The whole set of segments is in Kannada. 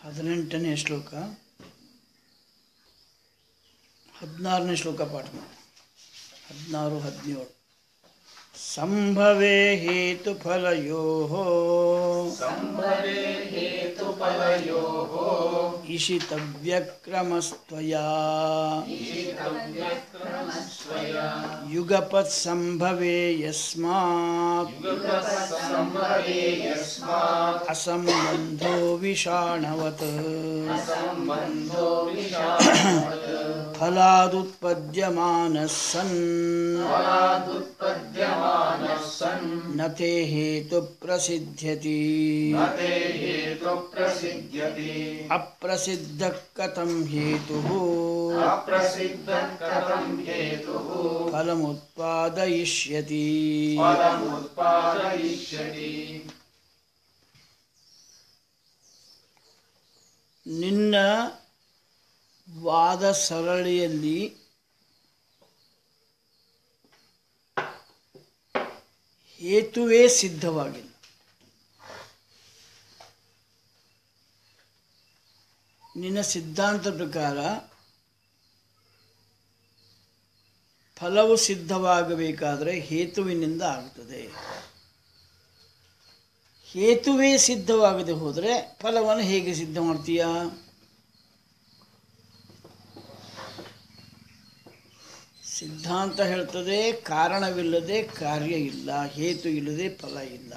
ಹದಿನೆಂಟನೇ ಶ್ಲೋಕ ಹದಿನಾರನೇ ಶ್ಲೋಕ ಪಾಠ ಮಾಡಿ ಹದಿನಾರು ಹದಿನೇಳು ಸಂಭವೇ ಹೇತುಫಲಯೋ ಇಷಿತವ್ಯಕ್ರಮಸ್ತ್ವಯಾ ಯುಗಪತ್ ಸಂಭವೇ ಯಸ್ಮಾತ್ ಅಸಂಬಂಧೋ ವಿಷಾಣವತ್ ಫಲಾದುತ್ಪದ್ಯಮಾನಃ ಸನ್ न ते हेतु प्रसिद्ध्यति अप्रसिद्ध कथं हेतुः फलमुत्पादयिष्यति ನಿನ್ನ ವಾದ ಸರಳಿಯಲ್ಲಿ ಹೇತುವೇ ಸಿದ್ಧವಾಗಿಲ್ಲ ನಿನ್ನ ಸಿದ್ಧಾಂತ ಪ್ರಕಾರ ಫಲವು ಸಿದ್ಧವಾಗಬೇಕಾದರೆ ಹೇತುವಿನಿಂದ ಆಗ್ತದೆ ಹೇತುವೇ ಸಿದ್ಧವಾಗದೆ ಹೋದರೆ ಫಲವನ್ನು ಹೇಗೆ ಸಿದ್ಧ ಮಾಡ್ತೀಯಾ ಸಿದ್ಧಾಂತ ಹೇಳ್ತದೆ ಕಾರಣವಿಲ್ಲದೆ ಕಾರ್ಯ ಇಲ್ಲ ಹೇತು ಇಲ್ಲದೆ ಫಲ ಇಲ್ಲ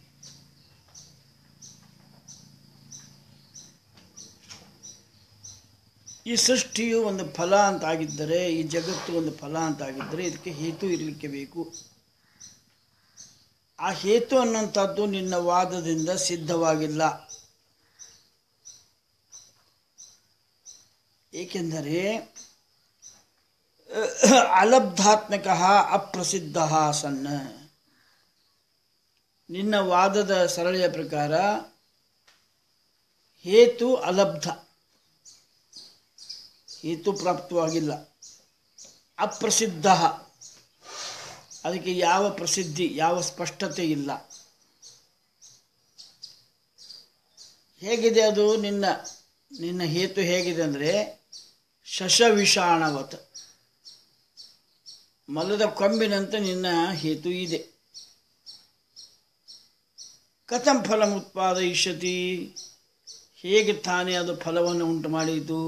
ಈ ಸೃಷ್ಟಿಯು ಒಂದು ಫಲ ಅಂತಾಗಿದ್ದರೆ ಈ ಜಗತ್ತು ಒಂದು ಫಲ ಅಂತಾಗಿದ್ದರೆ ಇದಕ್ಕೆ ಹೇತು ಇರಲಿಕ್ಕೆ ಬೇಕು ಆ ಹೇತು ಅನ್ನುವಂಥದ್ದು ನಿನ್ನ ವಾದದಿಂದ ಸಿದ್ಧವಾಗಿಲ್ಲ ಏಕೆಂದರೆ ಅಲಬ್ಧಾತ್ಮಕ ಅಪ್ರಸಿದ್ಧ ಸನ್ನ ನಿನ್ನ ವಾದದ ಸರಳಿಯ ಪ್ರಕಾರ ಹೇತು ಅಲಬ್ಧ ಹೇತು ಪ್ರಾಪ್ತವಾಗಿಲ್ಲ ಅಪ್ರಸಿದ್ಧ ಅದಕ್ಕೆ ಯಾವ ಪ್ರಸಿದ್ಧಿ ಯಾವ ಸ್ಪಷ್ಟತೆ ಇಲ್ಲ ಹೇಗಿದೆ ಅದು ನಿನ್ನ ನಿನ್ನ ಹೇತು ಹೇಗಿದೆ ಅಂದರೆ ಶಶವಿಷಾಣವತ್ ಮಲದ ಕೊಂಬಿನಂತೆ ನಿನ್ನ ಹೇತು ಇದೆ ಕಥಂ ಫಲ ಉತ್ಪಾದಯಿಷ್ಯತಿ ಹೇಗೆ ತಾನೇ ಅದು ಫಲವನ್ನು ಉಂಟು ಮಾಡಿತು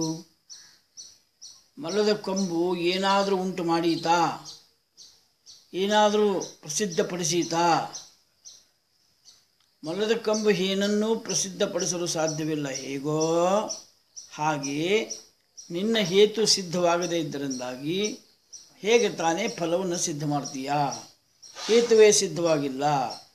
ಮಲದ ಕೊಂಬು ಏನಾದರೂ ಉಂಟು ಮಾಡೀತಾ ಏನಾದರೂ ಪ್ರಸಿದ್ಧಪಡಿಸೀತಾ ಮಲದ ಕೊಂಬು ಏನನ್ನೂ ಪ್ರಸಿದ್ಧಪಡಿಸಲು ಸಾಧ್ಯವಿಲ್ಲ ಹೇಗೋ ಹಾಗೆ ನಿನ್ನ ಹೇತು ಸಿದ್ಧವಾಗದೇ ಇದ್ದರಿಂದಾಗಿ ಹೇಗೆ ತಾನೇ ಫಲವನ್ನು ಸಿದ್ಧ ಮಾಡ್ತೀಯಾ ಹೇತುವೇ ಸಿದ್ಧವಾಗಿಲ್ಲ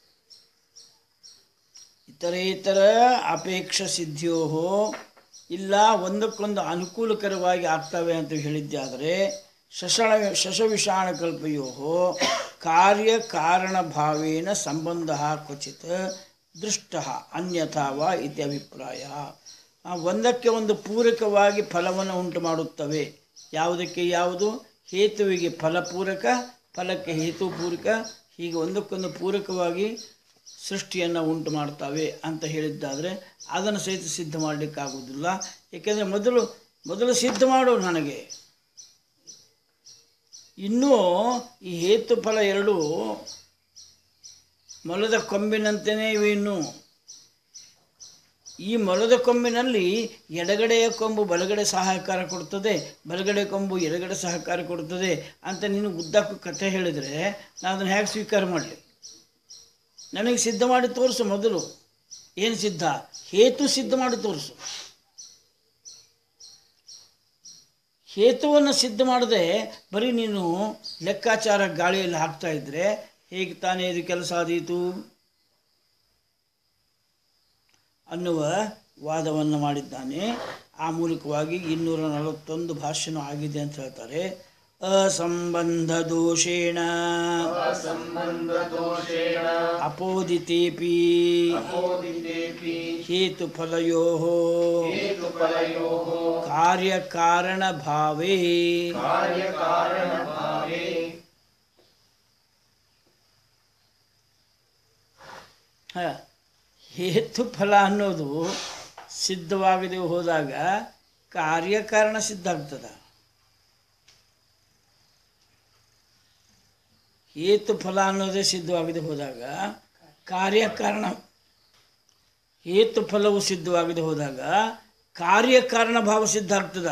ಇತರೇತರ ಅಪೇಕ್ಷ ಸಿದ್ಧಿಯೋ ಇಲ್ಲ ಒಂದಕ್ಕೊಂದು ಅನುಕೂಲಕರವಾಗಿ ಆಗ್ತವೆ ಅಂತ ಹೇಳಿದ್ದಾದರೆ ಶಶಣ ಶಶವಿಷಾಣ ಕಲ್ಪಯೋ ಕಾರ್ಯ ಕಾರಣ ಭಾವೇನ ಸಂಬಂಧ ಕ್ವಚಿತ್ ದೃಷ್ಟ ಅನ್ಯಥಾವ ಇತಿ ಅಭಿಪ್ರಾಯ ಆ ಒಂದಕ್ಕೆ ಒಂದು ಪೂರಕವಾಗಿ ಫಲವನ್ನು ಉಂಟು ಮಾಡುತ್ತವೆ ಯಾವುದಕ್ಕೆ ಯಾವುದು ಹೇತುವಿಗೆ ಫಲಪೂರಕ ಫಲಕ್ಕೆ ಹೇತುಪೂರಕ ಹೀಗೆ ಒಂದಕ್ಕೊಂದು ಪೂರಕವಾಗಿ ಸೃಷ್ಟಿಯನ್ನು ಉಂಟು ಮಾಡ್ತವೆ ಅಂತ ಹೇಳಿದ್ದಾದರೆ ಅದನ್ನು ಸಹಿತ ಸಿದ್ಧ ಮಾಡಲಿಕ್ಕಾಗೋದಿಲ್ಲ ಏಕೆಂದರೆ ಮೊದಲು ಮೊದಲು ಸಿದ್ಧ ಮಾಡು ನನಗೆ ಇನ್ನೂ ಈ ಹೇತು ಫಲ ಎರಡು ಮೊಲದ ಕೊಂಬಿನಂತೆಯೇ ಇವೆ ಇನ್ನು ಈ ಮೊಲದ ಕೊಂಬಿನಲ್ಲಿ ಎಡಗಡೆಯ ಕೊಂಬು ಬಲಗಡೆ ಸಹಕಾರ ಕೊಡ್ತದೆ ಬಲಗಡೆ ಕೊಂಬು ಎಡಗಡೆ ಸಹಕಾರ ಕೊಡ್ತದೆ ಅಂತ ನೀನು ಉದ್ದಕ್ಕೂ ಕಥೆ ಹೇಳಿದರೆ ನಾನು ಅದನ್ನು ಹೇಗೆ ಸ್ವೀಕಾರ ಮಾಡಲಿ ನನಗೆ ಸಿದ್ಧ ಮಾಡಿ ತೋರಿಸು ಮೊದಲು ಏನು ಸಿದ್ಧ ಹೇತು ಸಿದ್ಧ ಮಾಡಿ ತೋರಿಸು ಹೇತುವನ್ನು ಸಿದ್ಧ ಮಾಡದೆ ಬರೀ ನೀನು ಲೆಕ್ಕಾಚಾರ ಗಾಳಿಯಲ್ಲಿ ಹಾಕ್ತಾ ಇದ್ರೆ ಹೇಗೆ ತಾನೇ ಇದು ಕೆಲಸ ಆದೀತು ಅನ್ನುವ ವಾದವನ್ನು ಮಾಡಿದ್ದಾನೆ ಆ ಮೂಲಕವಾಗಿ ಇನ್ನೂರ ನಲವತ್ತೊಂದು ಭಾಷಣ ಆಗಿದೆ ಅಂತ ಹೇಳ್ತಾರೆ ಅಸಂಬಂಧ ದೋಷೇಣ ಅಪೋದಿತೇಪಿ ಹೇತು ಫಲಯೋ ಕಾರ್ಯಕಾರಣ ಭಾವೇ ಹ, ಹೇತು ಫಲ ಅನ್ನೋದು ಸಿದ್ಧವಾಗದೆ ಹೋದಾಗ ಕಾರ್ಯಕಾರಣ ಸಿದ್ಧ ಆಗ್ತದ ಹೇತು ಫಲ ಅನ್ನೋದೇ ಸಿದ್ಧವಾಗದೆ ಹೋದಾಗ ಕಾರ್ಯಕಾರಣ ಹೇತು ಫಲವು ಸಿದ್ಧವಾಗದೆ ಹೋದಾಗ ಕಾರ್ಯಕಾರಣ ಭಾವ ಸಿದ್ಧ ಆಗ್ತದ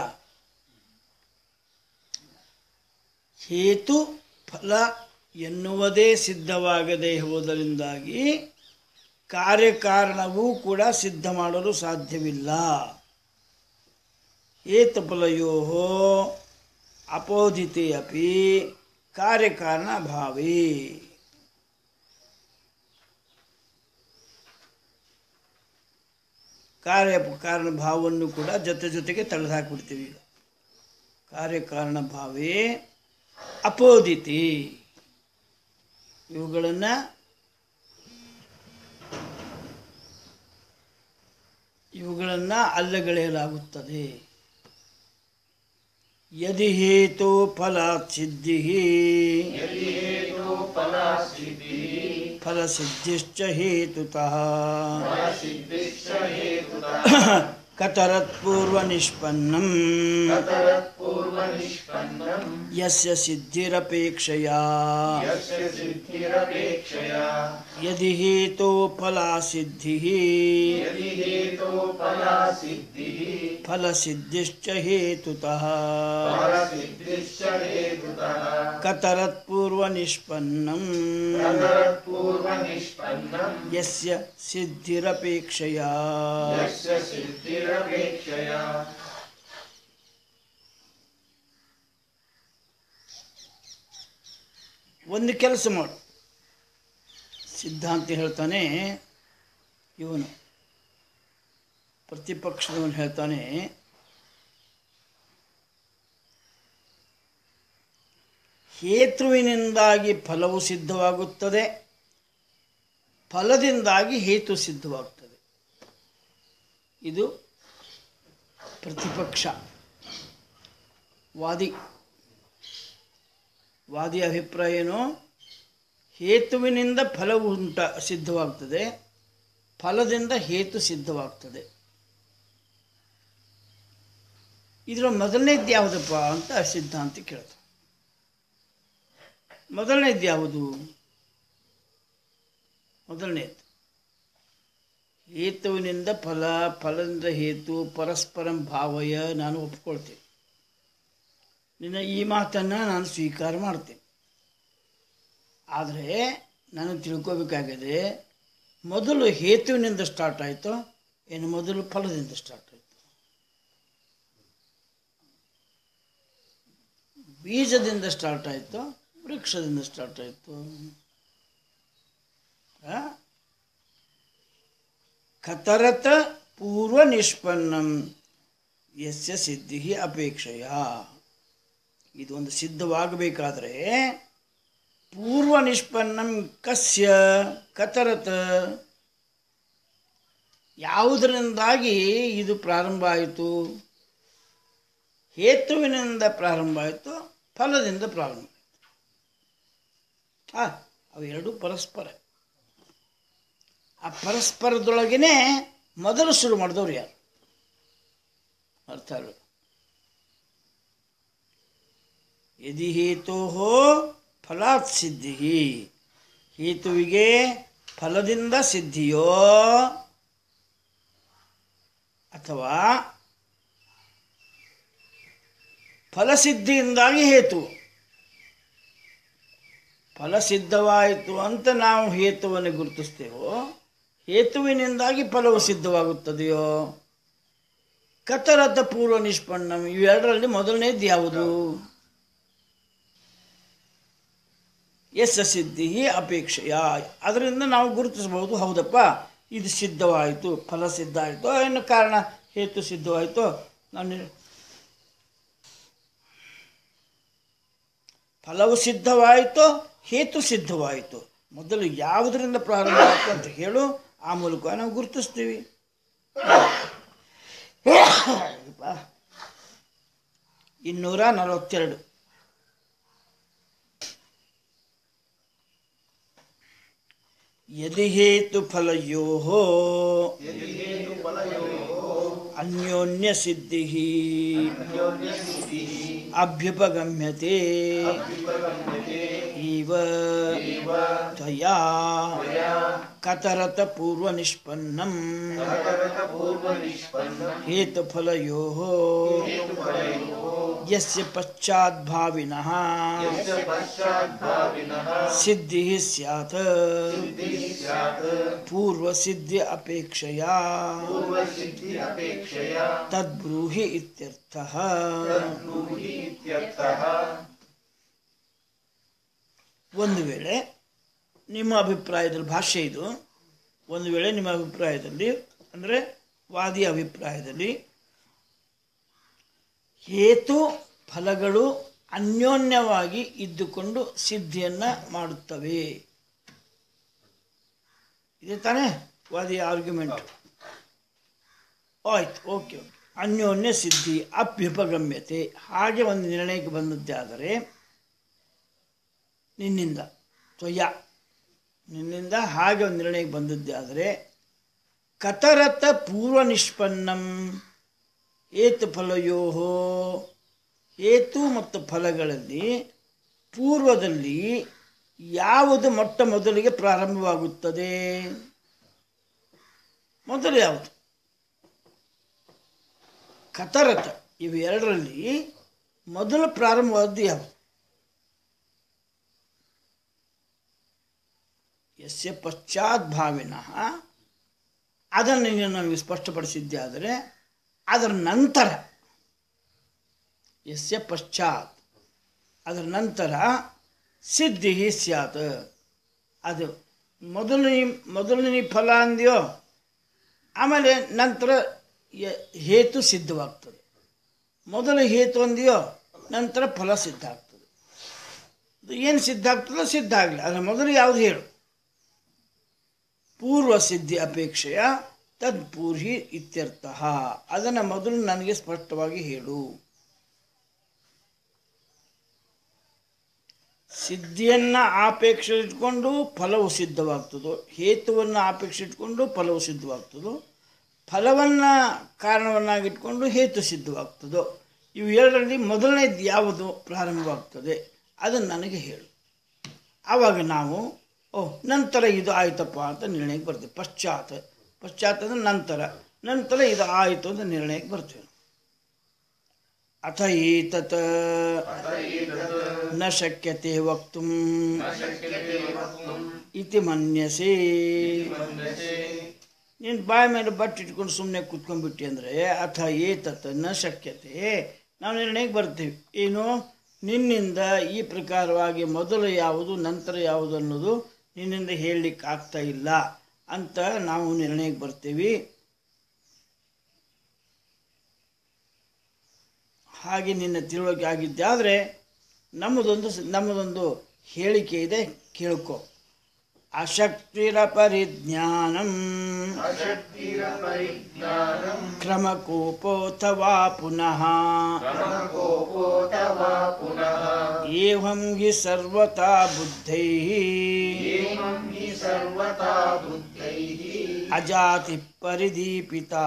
ಹೇತು ಫಲ ಎನ್ನುವುದೇ ಸಿದ್ಧವಾಗದೆ ಹೋದರಿಂದಾಗಿ ಕಾರ್ಯಕಾರಣವೂ ಕೂಡ ಸಿದ್ಧ ಮಾಡಲು ಸಾಧ್ಯವಿಲ್ಲ ಏತಫಲಯೋ ಅಪೋದಿತೆ ಅಪಿ ಕಾರ್ಯಕಾರಣ ಭಾವೇ ಕಾರ್ಯ ಕಾರಣ ಭಾವವನ್ನು ಕೂಡ ಜೊತೆ ಜೊತೆಗೆ ತೆಗೆದು ಹಾಕಿಬಿಡ್ತೀವಿ ಈಗ ಕಾರ್ಯಕಾರಣ ಭಾವೇ ಅಪೋದಿತಿ ಇವುಗಳನ್ನು ಇವುಗಳನ್ನು ಅಲ್ಲಗಳೆಯಲಾಗುತ್ತದೆ ಯದಿ ಹೇತು ಫಲಾತ್ ಸಿದ್ಧಿ ಫಲಸಿದ್ಧಿಶ್ಚ ಹೇತುತಃ ಕತರತ್ಪೂರ್ವ ನಿಷ್ಪನ್ನಂ ಯಸ್ಯ ಸಿದ್ಧಿರಪೇಕ್ಷಯಾ ಯದಿ ಹೇತೋ ಫಲಾ ಸಿದ್ಧಿ ಫಲಸಿದ್ಧಿಶ್ಚ ಹೇತುತಃ ಕತರತ್ಪೂರ್ವ ನಿಷ್ಪನ್ನಂ ಯಸ್ಯ ಸಿದ್ಧಿರಪೇಕ್ಷಯಾ ಒಂದು ಕೆಲಸ ಮಾಡು ಸಿದ್ಧಾಂತ ಹೇಳ್ತಾನೆ ಇವನು ಪ್ರತಿಪಕ್ಷದವನು ಹೇಳ್ತಾನೆ ಹೇತುವಿನಿಂದಾಗಿ ಫಲವು ಸಿದ್ಧವಾಗುತ್ತದೆ ಫಲದಿಂದಾಗಿ ಹೇತು ಸಿದ್ಧವಾಗ್ತದೆ ಇದು ಪ್ರತಿಪಕ್ಷ ವಾದಿ ವಾದಿ ಅಭಿಪ್ರಾಯ ಏನು ಹೇತುವಿನಿಂದ ಫಲವು ಉಂಟ ಸಿದ್ಧವಾಗ್ತದೆ ಫಲದಿಂದ ಹೇತು ಸಿದ್ಧವಾಗ್ತದೆ ಇದರ ಮೊದಲನೇದು ಯಾವುದಪ್ಪ ಅಂತ ಸಿದ್ಧಾಂತ ಕೇಳ್ತಾರೆ ಮೊದಲನೇದು ಯಾವುದು ಮೊದಲನೇದು ಹೇತುವಿನಿಂದ ಫಲ ಫಲದಿಂದ ಹೇತು ಪರಸ್ಪರಂ ಭಾವಯ ನಾನು ಒಪ್ಕೊಳ್ತೇನೆ ನಿನ್ನ ಈ ಮಾತನ್ನು ನಾನು ಸ್ವೀಕಾರ ಮಾಡ್ತೇನೆ ಆದರೆ ನಾನು ತಿಳ್ಕೋಬೇಕಾಗಿದೆ ಮೊದಲು ಹೇತುವಿನಿಂದ ಸ್ಟಾರ್ಟ್ ಆಯಿತು ಏನು ಮೊದಲು ಫಲದಿಂದ ಸ್ಟಾರ್ಟ್ ಆಯಿತು ಬೀಜದಿಂದ ಸ್ಟಾರ್ಟ್ ಆಯಿತು ವೃಕ್ಷದಿಂದ ಸ್ಟಾರ್ಟ್ ಆಯಿತು ಕತರತ ಪೂರ್ವ ನಿಷ್ಪನ್ನಂ ಯಸ್ಯ ಸಿದ್ಧಿ ಅಪೇಕ್ಷೆಯ ಇದೊಂದು ಸಿದ್ಧವಾಗಬೇಕಾದ್ರೆ ಪೂರ್ವ ನಿಷ್ಪನ್ನಂ ಕಸ್ಯ ಕತರತ ಯಾವುದರಿಂದಾಗಿ ಇದು ಪ್ರಾರಂಭ ಆಯಿತು ಹೇತುವಿನಿಂದ ಪ್ರಾರಂಭ ಆಯಿತು ಫಲದಿಂದ ಪ್ರಾರಂಭ ಆಯಿತು ಆ ಅವೆರಡೂ ಪರಸ್ಪರ ಆ ಪರಸ್ಪರದೊಳಗೇನೆ ಮೊದಲು ಶುರು ಮಾಡಿದವ್ರು ಯಾರು ಅರ್ಥ ಅಲ್ಲ ಯದಿ ಹೇತೋ ಫಲಾತ್ ಸಿದ್ಧಿ ಹೇತುವಿಗೆ ಫಲದಿಂದ ಸಿದ್ಧಿಯೋ ಅಥವಾ ಫಲಸಿದ್ಧಿಯಿಂದಾಗಿ ಹೇತು ಫಲಸಿದ್ಧವಾಯಿತು ಅಂತ ನಾವು ಹೇತುವನ್ನು ಗುರುತಿಸ್ತೇವೋ ಹೇತುವಿನಿಂದಾಗಿ ಫಲವು ಸಿದ್ಧವಾಗುತ್ತದೆಯೋ ಕತರತ ಪೂರ್ವ ನಿಷ್ಪನ್ನಂ ಇವೆರಡರಲ್ಲಿ ಮೊದಲನೇದು ಯಾವುದು ಎಸ್ ಸಿದ್ಧಿ ಅಪೇಕ್ಷೆಯ ಅದರಿಂದ ನಾವು ಗುರುತಿಸಬಹುದು ಹೌದಪ್ಪ ಇದು ಸಿದ್ಧವಾಯಿತು ಫಲ ಸಿದ್ಧ ಆಯಿತು ಏನು ಕಾರಣ ಹೇತು ಸಿದ್ಧವಾಯಿತು ನಾನು ಫಲವು ಸಿದ್ಧವಾಯಿತು ಹೇತು ಸಿದ್ಧವಾಯಿತು ಮೊದಲು ಯಾವುದರಿಂದ ಪ್ರಾರಂಭ ಆಯಿತು ಅಂತ ಹೇಳು ಆ ಮೂಲಕ ನಾವು ಗುರುತಿಸ್ತೀವಿ ಇನ್ನೂರ ನಲವತ್ತೆರಡು ಯದಿ ಹೇತು ಫಲಯೋ ಅನ್ಯೋನ್ಯ ಸಿದ್ಧಿ ಅಭ್ಯುಪಗಮ್ಯತೆ ಇವ ತ್ವಯಾ ಕತರತ ಪೂರ್ವ ನಿಷ್ಪನ್ನಂ ಹೇತುಫಲಯೋಃ ಯಸ್ಯ ಪಶ್ಚಾದ್ಭಾವಿನಃ ಸಿದ್ಧಿ ಸ್ಯಾತ್ ಪೂರ್ವಸಿದ್ಧಿ ಅಪೇಕ್ಷೆಯಾ ತದ್ಬ್ರೂಹಿ ಇತ್ಯರ್ಥಃ ಒಂದು ವೇಳೆ ನಿಮ್ಮ ಅಭಿಪ್ರಾಯದಲ್ಲಿ ಭಾಷೆ ಇದು ಒಂದು ವೇಳೆ ನಿಮ್ಮ ಅಭಿಪ್ರಾಯದಲ್ಲಿ ಅಂದರೆ ವಾದಿಯ ಅಭಿಪ್ರಾಯದಲ್ಲಿ ಹೇತು ಫಲಗಳು ಅನ್ಯೋನ್ಯವಾಗಿ ಇದ್ದುಕೊಂಡು ಸಿದ್ಧಿಯನ್ನು ಮಾಡುತ್ತವೆ ಇದೆ ತಾನೇ ವಾದಿಯ ಆರ್ಗ್ಯುಮೆಂಟ್ ಆಯ್ತು ಓಕೆ ಓಕೆ ಅನ್ಯೋನ್ಯ ಸಿದ್ಧಿ ಅಭ್ಯುಪಗಮ್ಯತೆ ಹಾಗೆ ಒಂದು ನಿರ್ಣಯಕ್ಕೆ ಬಂದದ್ದೇ ಆದರೆ ನಿನ್ನಿಂದ ತ್ವಯ ನಿನ್ನಿಂದ ಹಾಗೆ ಒಂದು ನಿರ್ಣಯಕ್ಕೆ ಬಂದದ್ದೇ ಆದರೆ ಕತರತ ಪೂರ್ವ ನಿಷ್ಪನ್ನಂ ಏತು ಫಲಯೋ ಏತು ಮತ್ತು ಫಲಗಳಲ್ಲಿ ಪೂರ್ವದಲ್ಲಿ ಯಾವುದು ಮೊಟ್ಟ ಮೊದಲಿಗೆ ಪ್ರಾರಂಭವಾಗುತ್ತದೆ ಮೊದಲು ಯಾವುದು ಕತರತ ಇವು ಎರಡರಲ್ಲಿ ಮೊದಲು ಪ್ರಾರಂಭವಾದ್ದು ಯಾವುದು ಯಸ್ಯ ಪಶ್ಚಾತ್ ಭಾವಿನಃ ಅದನ್ನು ನೀನು ನನಗೆ ಸ್ಪಷ್ಟಪಡಿಸಿದ್ದೆ ಆದರೆ ಅದರ ನಂತರ ಯಸ್ಯ ಪಶ್ಚಾತ್ ಅದರ ನಂತರ ಸಿದ್ಧಿ ಸ್ಯಾತ್ ಅದು ಮೊದಲನೇ ಮೊದಲನೇ ಫಲ ಅಂದ್ಯೋ ಆಮೇಲೆ ನಂತರ ಯ- ಹೇತು ಸಿದ್ಧವಾಗ್ತದೆ ಮೊದಲು ಹೇತು ಅಂದ್ಯೋ ನಂತರ ಫಲ ಸಿದ್ಧ ಆಗ್ತದೆ ಏನು ಸಿದ್ಧ ಆಗ್ತದೋ ಸಿದ್ಧ ಆಗಲಿ ಅದರ ಮೊದಲು ಯಾವುದು ಹೇಳು ಪೂರ್ವ ಸಿದ್ಧಿ ಅಪೇಕ್ಷೆಯ ತದ್ಪೂರ್ಹಿ ಇತ್ಯರ್ಥ ಅದನ್ನು ಮೊದಲು ನನಗೆ ಸ್ಪಷ್ಟವಾಗಿ ಹೇಳು ಸಿದ್ಧಿಯನ್ನು ಆಪೇಕ್ಷೆ ಇಟ್ಕೊಂಡು ಫಲವು ಸಿದ್ಧವಾಗ್ತದೋ ಹೇತುವನ್ನು ಆಪೇಕ್ಷೆ ಇಟ್ಕೊಂಡು ಫಲವು ಸಿದ್ಧವಾಗ್ತದೋ ಫಲವನ್ನು ಕಾರಣವನ್ನಾಗಿಟ್ಕೊಂಡು ಹೇತು ಸಿದ್ಧವಾಗ್ತದೋ ಇವು ಎರಡರಲ್ಲಿ ಮೊದಲನೇದು ಯಾವುದು ಪ್ರಾರಂಭವಾಗ್ತದೆ ಅದನ್ನು ನನಗೆ ಹೇಳು ಆವಾಗ ನಾವು ಓ ನಂತರ ಇದು ಆಯ್ತಪ್ಪ ಅಂತ ನಿರ್ಣಯಕ್ಕೆ ಬರ್ತೀವಿ ಪಶ್ಚಾತ್ ಪಶ್ಚಾತ್ ಅಂದ್ರೆ ನಂತರ ನಂತರ ಇದು ಆಯಿತು ಅಂತ ನಿರ್ಣಯಕ್ಕೆ ಬರ್ತೀವಿ ಅಥ ಏತತ್ ನ ಶಕ್ಯತೆ ವಕ್ತು ಇತಿ ಮನ್ಯಸೆ ನೀನು ಬಾಯಿ ಮೇಲೆ ಬಟ್ಟೆ ಇಟ್ಕೊಂಡು ಸುಮ್ಮನೆ ಕೂತ್ಕೊಂಡ್ಬಿಟ್ಟಿ ಅಂದರೆ ಅಥ ಏತತ್ ನ ಶಕ್ಯತೆ ನಾವು ನಿರ್ಣಯಕ್ಕೆ ಬರ್ತೀವಿ ಏನು ನಿನ್ನಿಂದ ಈ ಪ್ರಕಾರವಾಗಿ ಮೊದಲು ಯಾವುದು ನಂತರ ಯಾವುದು ಅನ್ನೋದು ನಿನ್ನಿಂದ ಹೇಳಲಿಕ್ಕೆ ಆಗ್ತಾ ಇಲ್ಲ ಅಂತ ನಾವು ನಿರ್ಣಯಕ್ಕೆ ಬರ್ತೀವಿ ಹಾಗೆ ನಿನ್ನ ತಿಳುವಳಿಕೆ ಆಗಿದ್ದೆ ಆದರೆ ನಮ್ಮದೊಂದು ಸ- ನಮ್ಮದೊಂದು ಹೇಳಿಕೆ ಇದೆ ಕೇಳ್ಕೊ ಅಶಕ್ತಿರ ಪರಿಜ್ಞಾನಂ ಕ್ರಮಕೋಪೋಥವಾ ಪುನಃ ಏವಂ ಹಿ ಸರ್ವತಾ ಬುದ್ಧೈಃ ಅಜಾತಿ ಪರಿದೀಪಿತಾ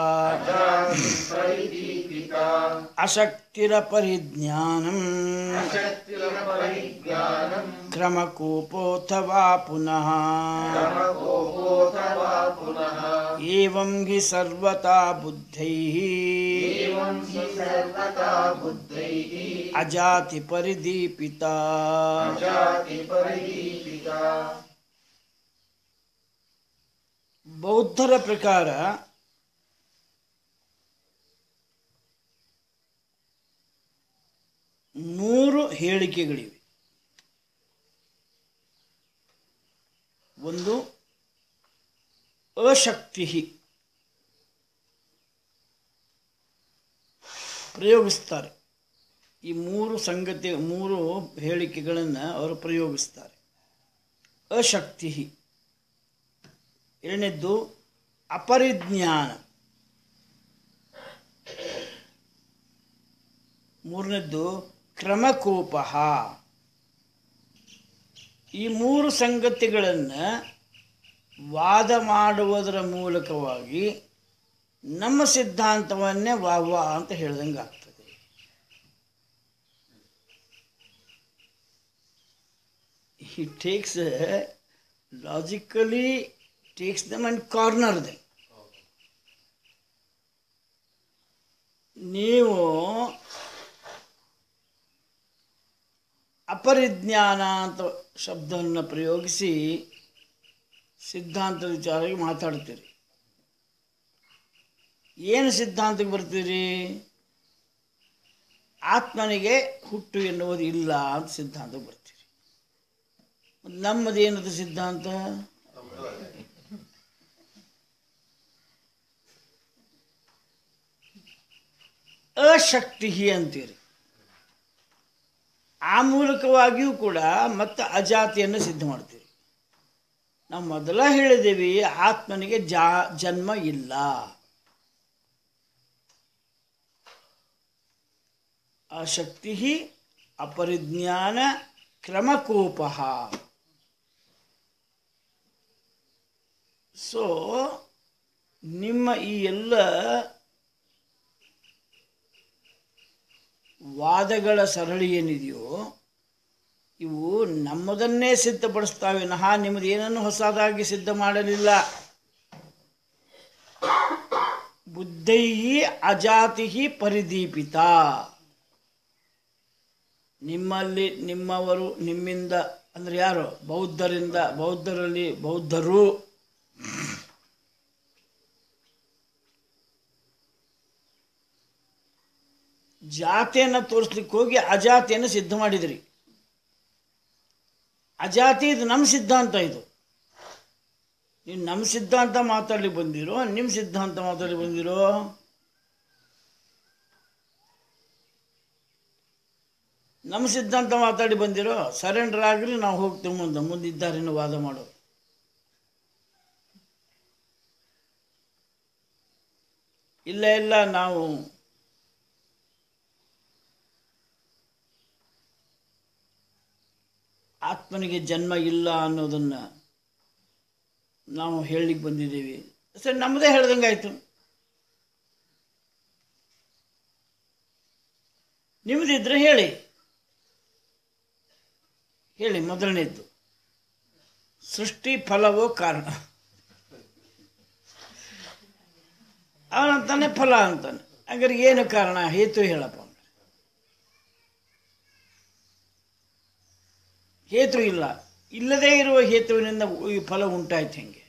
ಅಶಕ್ತಿರ ಪರಿಜ್ಞಾನಂ ಕ್ರಮಕೋಪೋಥವಾ ಪುನಃ ಏವಂ ಹಿ ಸರ್ವತಾ ಬುದ್ಧೈಃ ಅಜಾತಿ ಪರಿದೀಪಿತಾ ಬೌದ್ಧರ ಪ್ರಕಾರ ನೂರು ಹೇಳಿಕೆಗಳಿವೆ ಒಂದು ಅಶಕ್ತಿ ಪ್ರಯೋಗಿಸ್ತಾರೆ ಈ ಮೂರು ಸಂಗತಿ ಮೂರು ಹೇಳಿಕೆಗಳನ್ನು ಅವರು ಪ್ರಯೋಗಿಸ್ತಾರೆ ಅಶಕ್ತಿ ಎರಡನೇದ್ದು ಅಪರಿಜ್ಞಾನ ಮೂರನೇದ್ದು ಕ್ರಮಕೋಪ ಈ ಮೂರು ಸಂಗತಿಗಳನ್ನು ವಾದ ಮಾಡುವುದರ ಮೂಲಕವಾಗಿ ನಮ್ಮ ಸಿದ್ಧಾಂತವನ್ನೇ ವಾ ವಾ ಅಂತ ಹೇಳ್ದಂಗೆ ಆಗ್ತದೆ he takes a logically takes them and corner them ನೀವು ಅಪರಿಜ್ಞಾನ ಅಂತ ಶಬ್ದವನ್ನು ಪ್ರಯೋಗಿಸಿ ಸಿದ್ಧಾಂತದ ವಿಚಾರವಾಗಿ ಮಾತಾಡ್ತೀರಿ ಏನು ಸಿದ್ಧಾಂತಕ್ಕೆ ಬರ್ತೀರಿ ಆತ್ಮನಿಗೆ ಹುಟ್ಟು ಎನ್ನುವುದು ಇಲ್ಲ ಅಂತ ಸಿದ್ಧಾಂತಕ್ಕೆ ಬರ್ತೀರಿ ನಮ್ಮದೇನದು ಸಿದ್ಧಾಂತ ಅಶಕ್ತಿ ಅಂತೀರಿ ಆ ಮೂಲಕವಾಗಿಯೂ ಕೂಡ ಮತ್ತೆ ಅಜಾತಿಯನ್ನು ಸಿದ್ಧ ಮಾಡ್ತೀರಿ ನಾವು ಮೊದಲ ಹೇಳಿದ್ದೀವಿ ಆತ್ಮನಿಗೆ ಜಾ ಜನ್ಮ ಇಲ್ಲ ಅಶಕ್ತಿ ಅಪರಿಜ್ಞಾನ ಕ್ರಮಕೋಪ ಸೊ ನಿಮ್ಮ ಈ ಎಲ್ಲ ವಾದಗಳ ಸರಳಿ ಏನಿದೆಯೋ ಇವು ನಮ್ಮದನ್ನೇ ಸಿದ್ಧಪಡಿಸ್ತಾವೆ ವಿನಃ ನಿಮ್ಮದು ಏನನ್ನು ಹೊಸದಾಗಿ ಸಿದ್ಧ ಮಾಡಲಿಲ್ಲ ಬುದ್ಧೈ ಅಜಾತಿ ಪರಿದೀಪಿತ ನಿಮ್ಮಲ್ಲಿ ನಿಮ್ಮವರು ನಿಮ್ಮಿಂದ ಅಂದರೆ ಯಾರು ಬೌದ್ಧರಿಂದ ಬೌದ್ಧರಲ್ಲಿ ಬೌದ್ಧರು ಜಾತಿಯನ್ನು ತೋರಿಸ್ಲಿಕ್ಕೆ ಹೋಗಿ ಅಜಾತಿಯನ್ನು ಸಿದ್ಧ ಮಾಡಿದ್ರಿ ಅಜಾತಿ ಇದು ನಮ್ಮ ಸಿದ್ಧಾಂತ ಇದು ನೀವು ನಮ್ಮ ಸಿದ್ಧಾಂತ ಮಾತಾಡ್ಲಿಕ್ಕೆ ಬಂದಿರೋ ನಿಮ್ಮ ಸಿದ್ಧಾಂತ ಮಾತಾಡ್ಲಿಕ್ಕೆ ಬಂದಿರೋ ನಮ್ಮ ಸಿದ್ಧಾಂತ ಮಾತಾಡಿ ಬಂದಿರೋ ಸರೆಂಡರ್ ಆಗ್ರಿ ನಾವು ಹೋಗ್ತೇವೆ ಮುಂದೆ ಮುಂದಿದ್ದಾರೇನು ವಾದ ಮಾಡೋ ಇಲ್ಲ ಇಲ್ಲ ನಾವು ಆತ್ಮನಿಗೆ ಜನ್ಮ ಇಲ್ಲ ಅನ್ನೋದನ್ನು ನಾವು ಹೇಳಲಿಕ್ಕೆ ಬಂದಿದ್ದೀವಿ ಸರಿ ನಮ್ಮದೇ ಹೇಳ್ದಂಗಾಯ್ತು ನಿಮ್ಮದಿದ್ರೆ ಹೇಳಿ ಹೇಳಿ ಮೊದಲನೇದ್ದು ಸೃಷ್ಟಿ ಫಲವೋ ಕಾರಣ ಅವನಂತಾನೆ ಫಲ ಅಂತಾನೆ ಹಾಗಾದ್ರೆ ಏನು ಕಾರಣ ಹೇತು ಹೇಳಪ್ಪ ಅಂದ್ರೆ. ಹೇತು ಇಲ್ಲ ಇಲ್ಲದೇ ಇರುವ ಹೇತುವಿನಿಂದ ಈ ಫಲ ಉಂಟಾಯ್ತು ಹೆಂಗೆ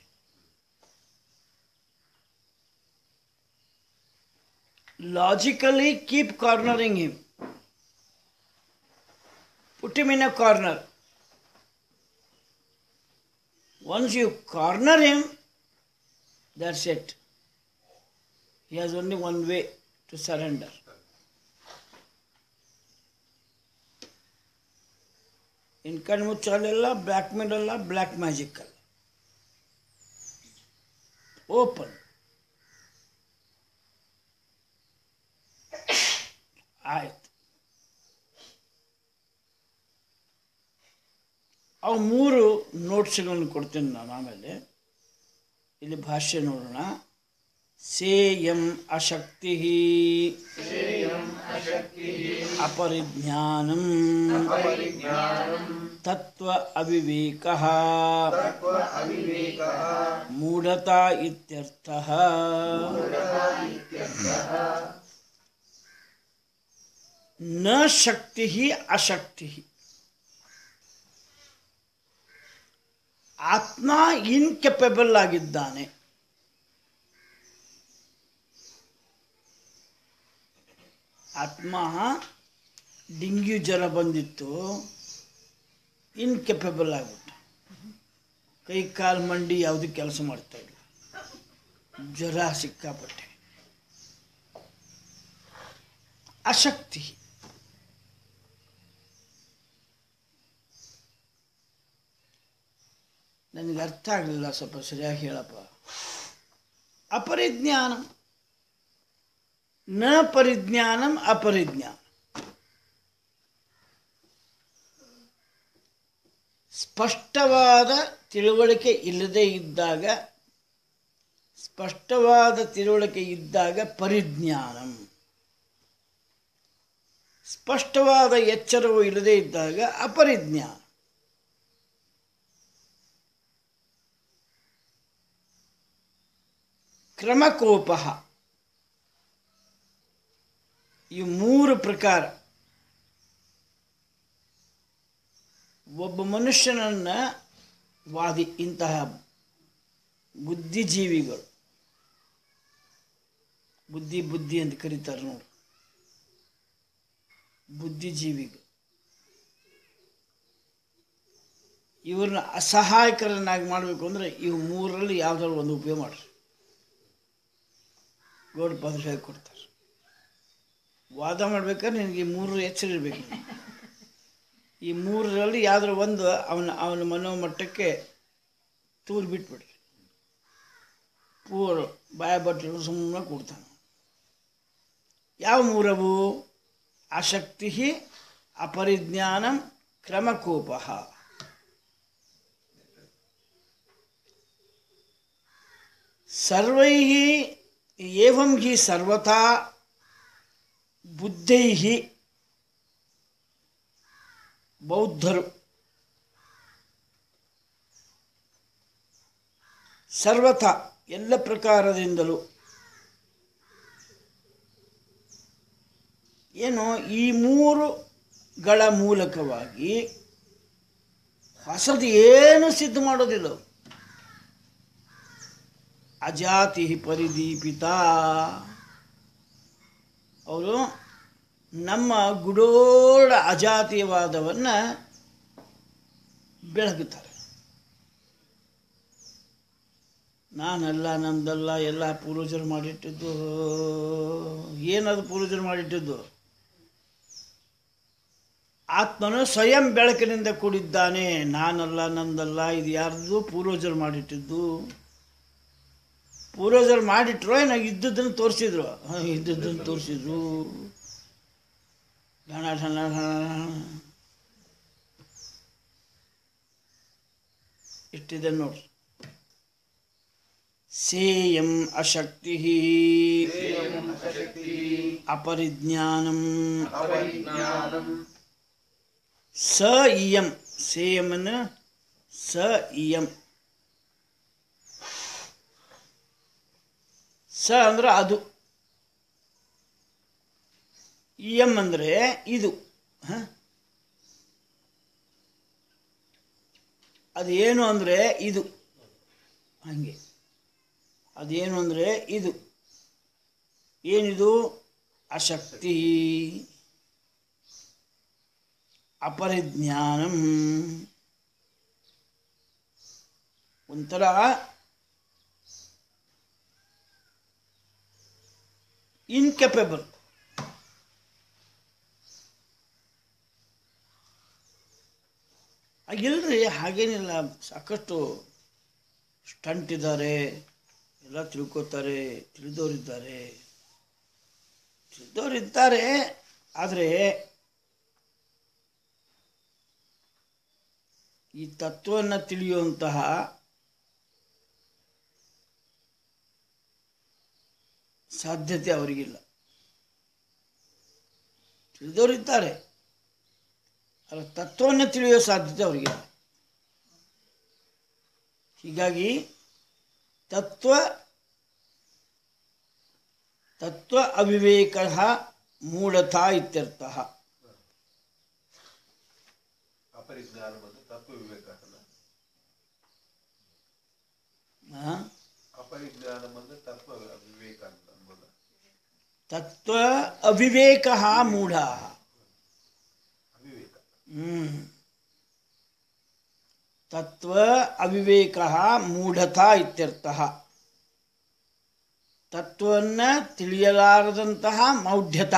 logically keep cornering him put him in a corner. Once you corner him, that's it. He has only one way to surrender. ಇನ್ ಕಣ್ಮುಚ್ಚಾಲೆಲ್ಲ ಬ್ಲ್ಯಾಕ್ ಮೇಲ್ ಅಲ್ಲ ಬ್ಲ್ಯಾಕ್ ಮ್ಯಾಜಿಕ್ ಅಲ್ಲ ಓಪನ್ ಆಯ್ತು ಅವು ಮೂರು ನೋಟ್ಸ್ಗಳನ್ನು ಕೊಡ್ತೀನಿ ನಾನು ಆಮೇಲೆ ಇಲ್ಲಿ ಭಾಷ್ಯ ನೋಡೋಣ ಸೇಯಂ ಅಶಕ್ತಿ ಅಪರಿಜ್ಞಾನಂ ತತ್ವ ಅವಿವೇಕ ಮೂಢತಾ ಇತ್ಯರ್ಥ ನ ಶಕ್ತಿ ಅಶಕ್ತಿ ಆತ್ಮ ಇನ್ಕೆಪಬಲ್ ಆಗಿದ್ದಾನೆ ಆತ್ಮ ಡೆಂಗ್ಯೂ ಜ್ವರ ಬಂದಿತ್ತು ಇನ್ಕೆಪಬಲ್ ಆಗ್ಬಿಟ್ಟ ಕೈ ಕಾಲು ಮಂಡಿ ಯಾವುದು ಕೆಲಸ ಮಾಡ್ತಾ ಇಲ್ಲ ಜ್ವರ ಸಿಕ್ಕಾಪಟ್ಟೆ ಅಶಕ್ತಿ ನನಗೆ ಅರ್ಥ ಆಗಲಿಲ್ಲ ಸ್ವಲ್ಪ ಸರಿಯಾಗಿ ಹೇಳಪ್ಪ ಅಪರಿಜ್ಞಾನ ನ ಪರಿಜ್ಞಾನಂ ಅಪರಿಜ್ಞಾನ ಸ್ಪಷ್ಟವಾದ ತಿಳುವಳಿಕೆ ಇಲ್ಲದೆ ಇದ್ದಾಗ ಸ್ಪಷ್ಟವಾದ ತಿಳುವಳಿಕೆ ಇದ್ದಾಗ ಪರಿಜ್ಞಾನಂ ಸ್ಪಷ್ಟವಾದ ಎಚ್ಚರವು ಇಲ್ಲದೇ ಇದ್ದಾಗ ಅಪರಿಜ್ಞಾನ ಕ್ರಮಕೋಪ ಈ ಮೂರು ಪ್ರಕಾರ ಒಬ್ಬ ಮನುಷ್ಯನನ್ನ ವಾದಿ ಇಂತಹ ಬುದ್ಧಿಜೀವಿಗಳು ಬುದ್ಧಿ ಬುದ್ಧಿ ಅಂತ ಕರೀತಾರೆ ನೋಡಿ ಬುದ್ಧಿಜೀವಿಗಳು ಇವ್ರನ್ನ ಅಸಹಾಯಕರನ್ನಾಗಿ ಮಾಡಬೇಕು ಅಂದರೆ ಇವು ಮೂರರಲ್ಲಿ ಯಾವುದಾದ್ರು ಒಂದು ಉಪಯೋಗ ಮಾಡ್ರಿ ಗೌಡಪಾದ್ರ ಹೇಳಿ ಕೊಡ್ತಾರೆ ವಾದ ಮಾಡ್ಬೇಕಾದ್ರೆ ನಿನಗೆ ಈ ಮೂರು ಎಚ್ಚರ ಇರಬೇಕು ಈ ಮೂರರಲ್ಲಿ ಯಾವ್ದಾರ ಒಂದು ಅವನ ಅವನ ಮನೋಮಟ್ಟಕ್ಕೆ ತೂರು ಬಿಟ್ಬಿಡ್ರಿ ಪೂರ್ ಬಾಯ ಬಟ್ಟಲು ಸುಮ್ಮನೆ ಕೂಡ್ತಾನೆ ಯಾವ ಮೂರವು ಆಸಕ್ತಿ ಅಪರಿಜ್ಞಾನ ಕ್ರಮಕೋಪ ಸರ್ವೈ ಏವಂ ಹಿ ಸರ್ವಥಾ ಬುದ್ಧೈ ಬೌದ್ಧರು ಸರ್ವಥ ಎಲ್ಲ ಪ್ರಕಾರದಿಂದಲೂ ಏನು ಈ ಮೂರುಗಳ ಮೂಲಕವಾಗಿ ಹೊಸದು ಏನು ಸಿದ್ಧ ಮಾಡೋದಿಲ್ಲ ಅವ್ರು. ಅಜಾತಿ ಪರಿದೀಪಿತ ಅವರು ನಮ್ಮ ಗುಡೋಳ ಅಜಾತೀಯವಾದವನ್ನು ಬೆಳಗುತ್ತಾರೆ ನಾನೆಲ್ಲ ನಮ್ದೆಲ್ಲ ಎಲ್ಲ ಪೂರ್ವಜರು ಮಾಡಿಟ್ಟಿದ್ದು ಏನದು ಪೂರ್ವಜರು ಮಾಡಿಟ್ಟಿದ್ದು ಆತ್ಮನು ಸ್ವಯಂ ಬೆಳಕಿನಿಂದ ಕೂಡಿದ್ದಾನೆ ನಾನಲ್ಲ ನಂದಲ್ಲ ಇದು ಯಾರ್ದು ಪೂರ್ವಜರು ಮಾಡಿಟ್ಟಿದ್ದು ಪೂರ್ವಜರು ಮಾಡಿಟ್ರು ಏನೋ ಇದ್ದದ್ದನ್ನು ತೋರಿಸಿದ್ರು ಹಾಂ ಇದ್ದದ್ದನ್ನು ತೋರಿಸಿದ್ರು ಢಣ ಢಣ ಢಣ ಢಣ. ಇಷ್ಟಿದೆ ನೋಡ್ರಿ ಸೇಯಂ ಅಶಕ್ತಿ ಅಪರಿಜ್ಞಾನಂ ಸ ಇಯಂ ಸೇಯಮನ್ನು ಸ ಇಯಂ ಸ ಅಂದ್ರೆ ಅದು ಇಯಂ ಅಂದರೆ ಇದು ಹ? ಅದೇನು ಅಂದರೆ ಇದು ಹಾಗೆ ಅದೇನು ಅಂದರೆ ಇದು ಏನಿದು ಅಶಕ್ತಿ ಅಪರಿಜ್ಞಾನಂ ಒಂಥರ ಇನ್ಕೆಪಬಲ್ ಇಲ್ರಿ ಹಾಗೇನಿಲ್ಲ ಸಾಕಷ್ಟು ಸ್ಟಂಟ್ ಇದ್ದಾರೆ ಎಲ್ಲ ತಿಳ್ಕೊತಾರೆ ತಿಳಿದವರಿದ್ದಾರೆ ತಿಳಿದವರಿದ್ದಾರೆ ಆದರೆ ಈ ತತ್ವವನ್ನು ತಿಳಿಯುವಂತಹ ಸಾಧ್ಯತೆ ಅವರಿಗಿಲ್ಲ ತಿಳಿದವರಿದ್ದಾರೆ ಅದರ ತತ್ವವನ್ನು ತಿಳಿಯುವ ಸಾಧ್ಯತೆ ಅವರಿಗಿಲ್ಲ ಹೀಗಾಗಿ ತತ್ವ ತತ್ವ ಅವಿವೇಕ ಮೂಢತಾ ಇತ್ಯರ್ಥ ಅಪರಿಜ್ಞಾನ ಬಂದು ತತ್ವ ವಿವೇಕ ಅಲ್ಲ ಆ? ಅಪರಿಜ್ಞಾನ ಬಂದು ತತ್ವ ವಿವೇಕ ಅಂತ ಅನ್ಬೋದ ತತ್ವ ಅವಿವೇಕ ಮೂಢ ಅವಿವೇಕ ಹ್ಮ್ ತತ್ವ ಅವಿವೇಕ ಮೂಢತಾ ಇತ್ಯರ್ಥ ತತ್ವನ್ನ ತಿಳಿಯಲಾರದಂತಹ ಮೌಢ್ಯತ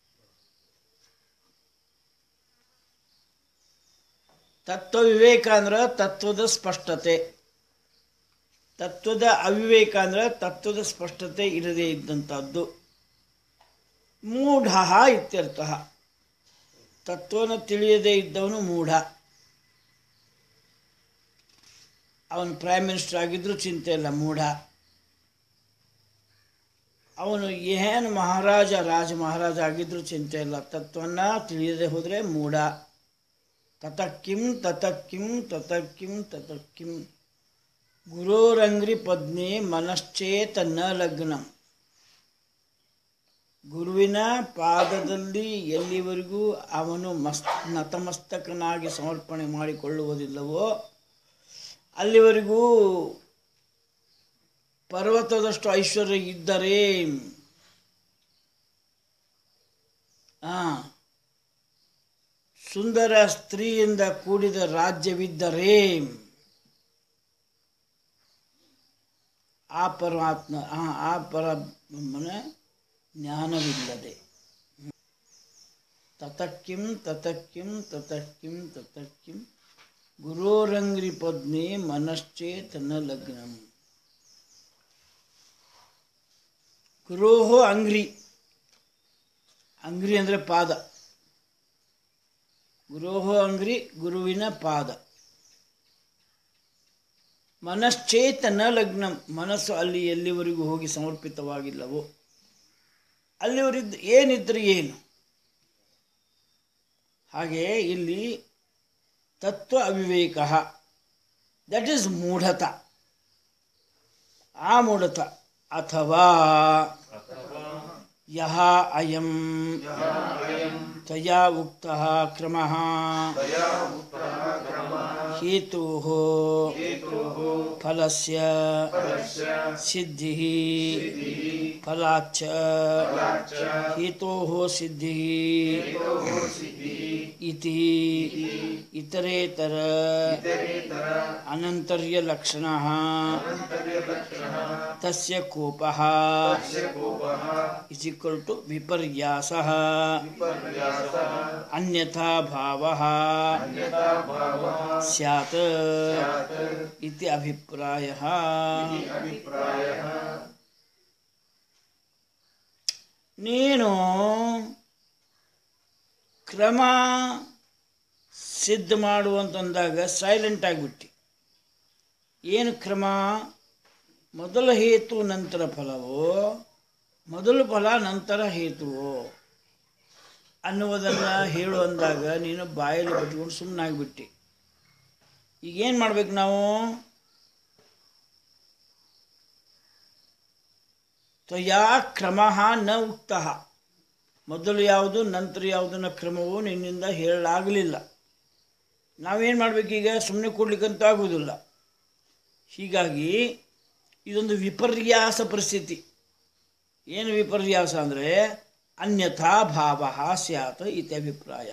ತತ್ವ ವಿವೇಕ ಅಂದ್ರೆ ತತ್ವದ ಸ್ಪಷ್ಟತೆ ತತ್ವದ ಅವಿವೇಕ ಅಂದ್ರೆ ತತ್ವದ ಸ್ಪಷ್ಟತೆ ಇರದೇ ಇದ್ದಂಥದ್ದು ಮೂಢ ಇತ್ಯರ್ಥ ತತ್ವನ ತಿಳಿಯದೇ ಇದ್ದವನು ಮೂಢ ಅವನು ಪ್ರೈಮ್ ಮಿನಿಸ್ಟರ್ ಆಗಿದ್ರೂ ಚಿಂತೆ ಇಲ್ಲ ಮೂಢ ಅವನು ಏನು ಮಹಾರಾಜ ರಾಜ ಮಹಾರಾಜ ಆಗಿದ್ರೂ ಚಿಂತೆ ಇಲ್ಲ ತತ್ವನ್ನ ತಿಳಿಯದೆ ಹೋದರೆ ಮೂಢ ತತಕ್ಕಿಂ ತತಕ್ಕಿಂ ತತಕ್ಕಿಂ ತತಕ್ಕಿಂ ಗುರೋರಂಗ್ರಿ ಪದ್ಮೆ ಮನಶ್ಚೇತ ನ ಲಗ್ನಂ ಗುರುವಿನ ಪಾದದಲ್ಲಿ ಎಲ್ಲಿವರೆಗೂ ಅವನು ಮಸ್ ನತಮಸ್ತಕನಾಗಿ ಸಮರ್ಪಣೆ ಮಾಡಿಕೊಳ್ಳುವುದಿಲ್ಲವೋ ಅಲ್ಲಿವರೆಗೂ ಪರ್ವತದಷ್ಟು ಐಶ್ವರ್ಯ ಇದ್ದರೆ ಆ ಸುಂದರ ಸ್ತ್ರೀಯಿಂದ ಕೂಡಿದ ರಾಜ್ಯವಿದ್ದರೆ ಆ ಪರಮಾತ್ಮ ಆ ಆ ಪರಬ್ರಹ್ಮನ ಜ್ಞಾನವಿಲ್ಲದೆ ತತಕ್ಕಿಂ ತತಕ್ಕಿಂ ತತಕ್ಕಿಂ ತತಕ್ಕಿಂ ಗುರೋರಂಗ್ರಿ ಪದ್ಮೆ ಮನಶ್ಚೇತನ ಲಗ್ನಂ ಗುರೋಹೋ ಅಂಗ್ರಿ ಅಂಗ್ರಿ ಅಂದರೆ ಪಾದ ಗುರೋಹೋ ಅಂಗ್ರಿ ಗುರುವಿನ ಪಾದ ಮನಶ್ಚೇತನ ಲಗ್ನಂ ಮನಸ್ಸು ಅಲ್ಲಿ ಎಲ್ಲಿವರೆಗೂ ಹೋಗಿ ಸಮರ್ಪಿತವಾಗಿಲ್ಲವೋ ಅಲ್ಲಿವರಿದ್ದು ಏನಿದ್ರೆ ಏನು ಹಾಗೆ ಇಲ್ಲಿ ತತ್ವ ಅವಿವೇಕ ದಟ್ ಈಸ್ ಮೂಢತ ಆ ಮೂಢತ ಅಥವಾ ಯಹ ಅಯಂ ತಯಾ ಉಕ್ತಃ ಕ್ರಮಃ ಹೇತುಃ ಫಲಸ್ಯ ಸಿದ್ಧಿಃ ಫಲಾಚ್ಚ ಹೇತೋಃ ಸಿದ್ಧಿಃ ಇತಿ ಇತರೇತರ ಅನಂತರ್ಯ ಲಕ್ಷಣಃ ತಸ್ಯ ಕೋಪಃ ಇಸ್ ಈಕ್ವಲ್ ಟು ವಿಪರ್ಯಾಸಃ ಅನ್ಯಥಾ ಭಾವಃ ಸ್ಯಾತ್ ಇತಿ ಅಭಿಪ್ರಾಯಃ ನೀನು ಕ್ರಮ ಸಿದ್ಧ ಮಾಡುವಂತಂದಾಗ ಸೈಲೆಂಟ್ ಆಗಿಬಿಟ್ಟು ಏನು ಕ್ರಮ ಮೊದಲ ಹೇತು ನಂತರ ಫಲವೋ ಮೊದಲು ಫಲ ನಂತರ ಹೇತುವೋ ಅನ್ನುವುದನ್ನು ಹೇಳು ಅಂದಾಗ ನೀನು ಬಾಯಲ್ಲಿ ಬಿಟ್ಕೊಂಡು ಸುಮ್ಮನಾಗ್ಬಿಟ್ಟು ಈಗೇನು ಮಾಡ್ಬೇಕು ನಾವು ತ್ವಯಾ ಕ್ರಮ ನ ಉಕ್ತ ಮೊದಲು ಯಾವುದು ನಂತರ ಯಾವುದನ್ನ ಕ್ರಮವು ನಿನ್ನಿಂದ ಹೇಳಲಾಗಲಿಲ್ಲ ನಾವೇನು ಮಾಡಬೇಕೀಗ ಸುಮ್ಮನೆ ಕೊಡ್ಲಿಕ್ಕಂತೂ ಆಗುವುದಿಲ್ಲ ಹೀಗಾಗಿ ಇದೊಂದು ವಿಪರ್ಯಾಸ ಪರಿಸ್ಥಿತಿ ಏನು ವಿಪರ್ಯಾಸ ಅಂದರೆ ಅನ್ಯಥಾ ಭಾವ ಸ್ಯಾತ್ ಇತಿ ಅಭಿಪ್ರಾಯ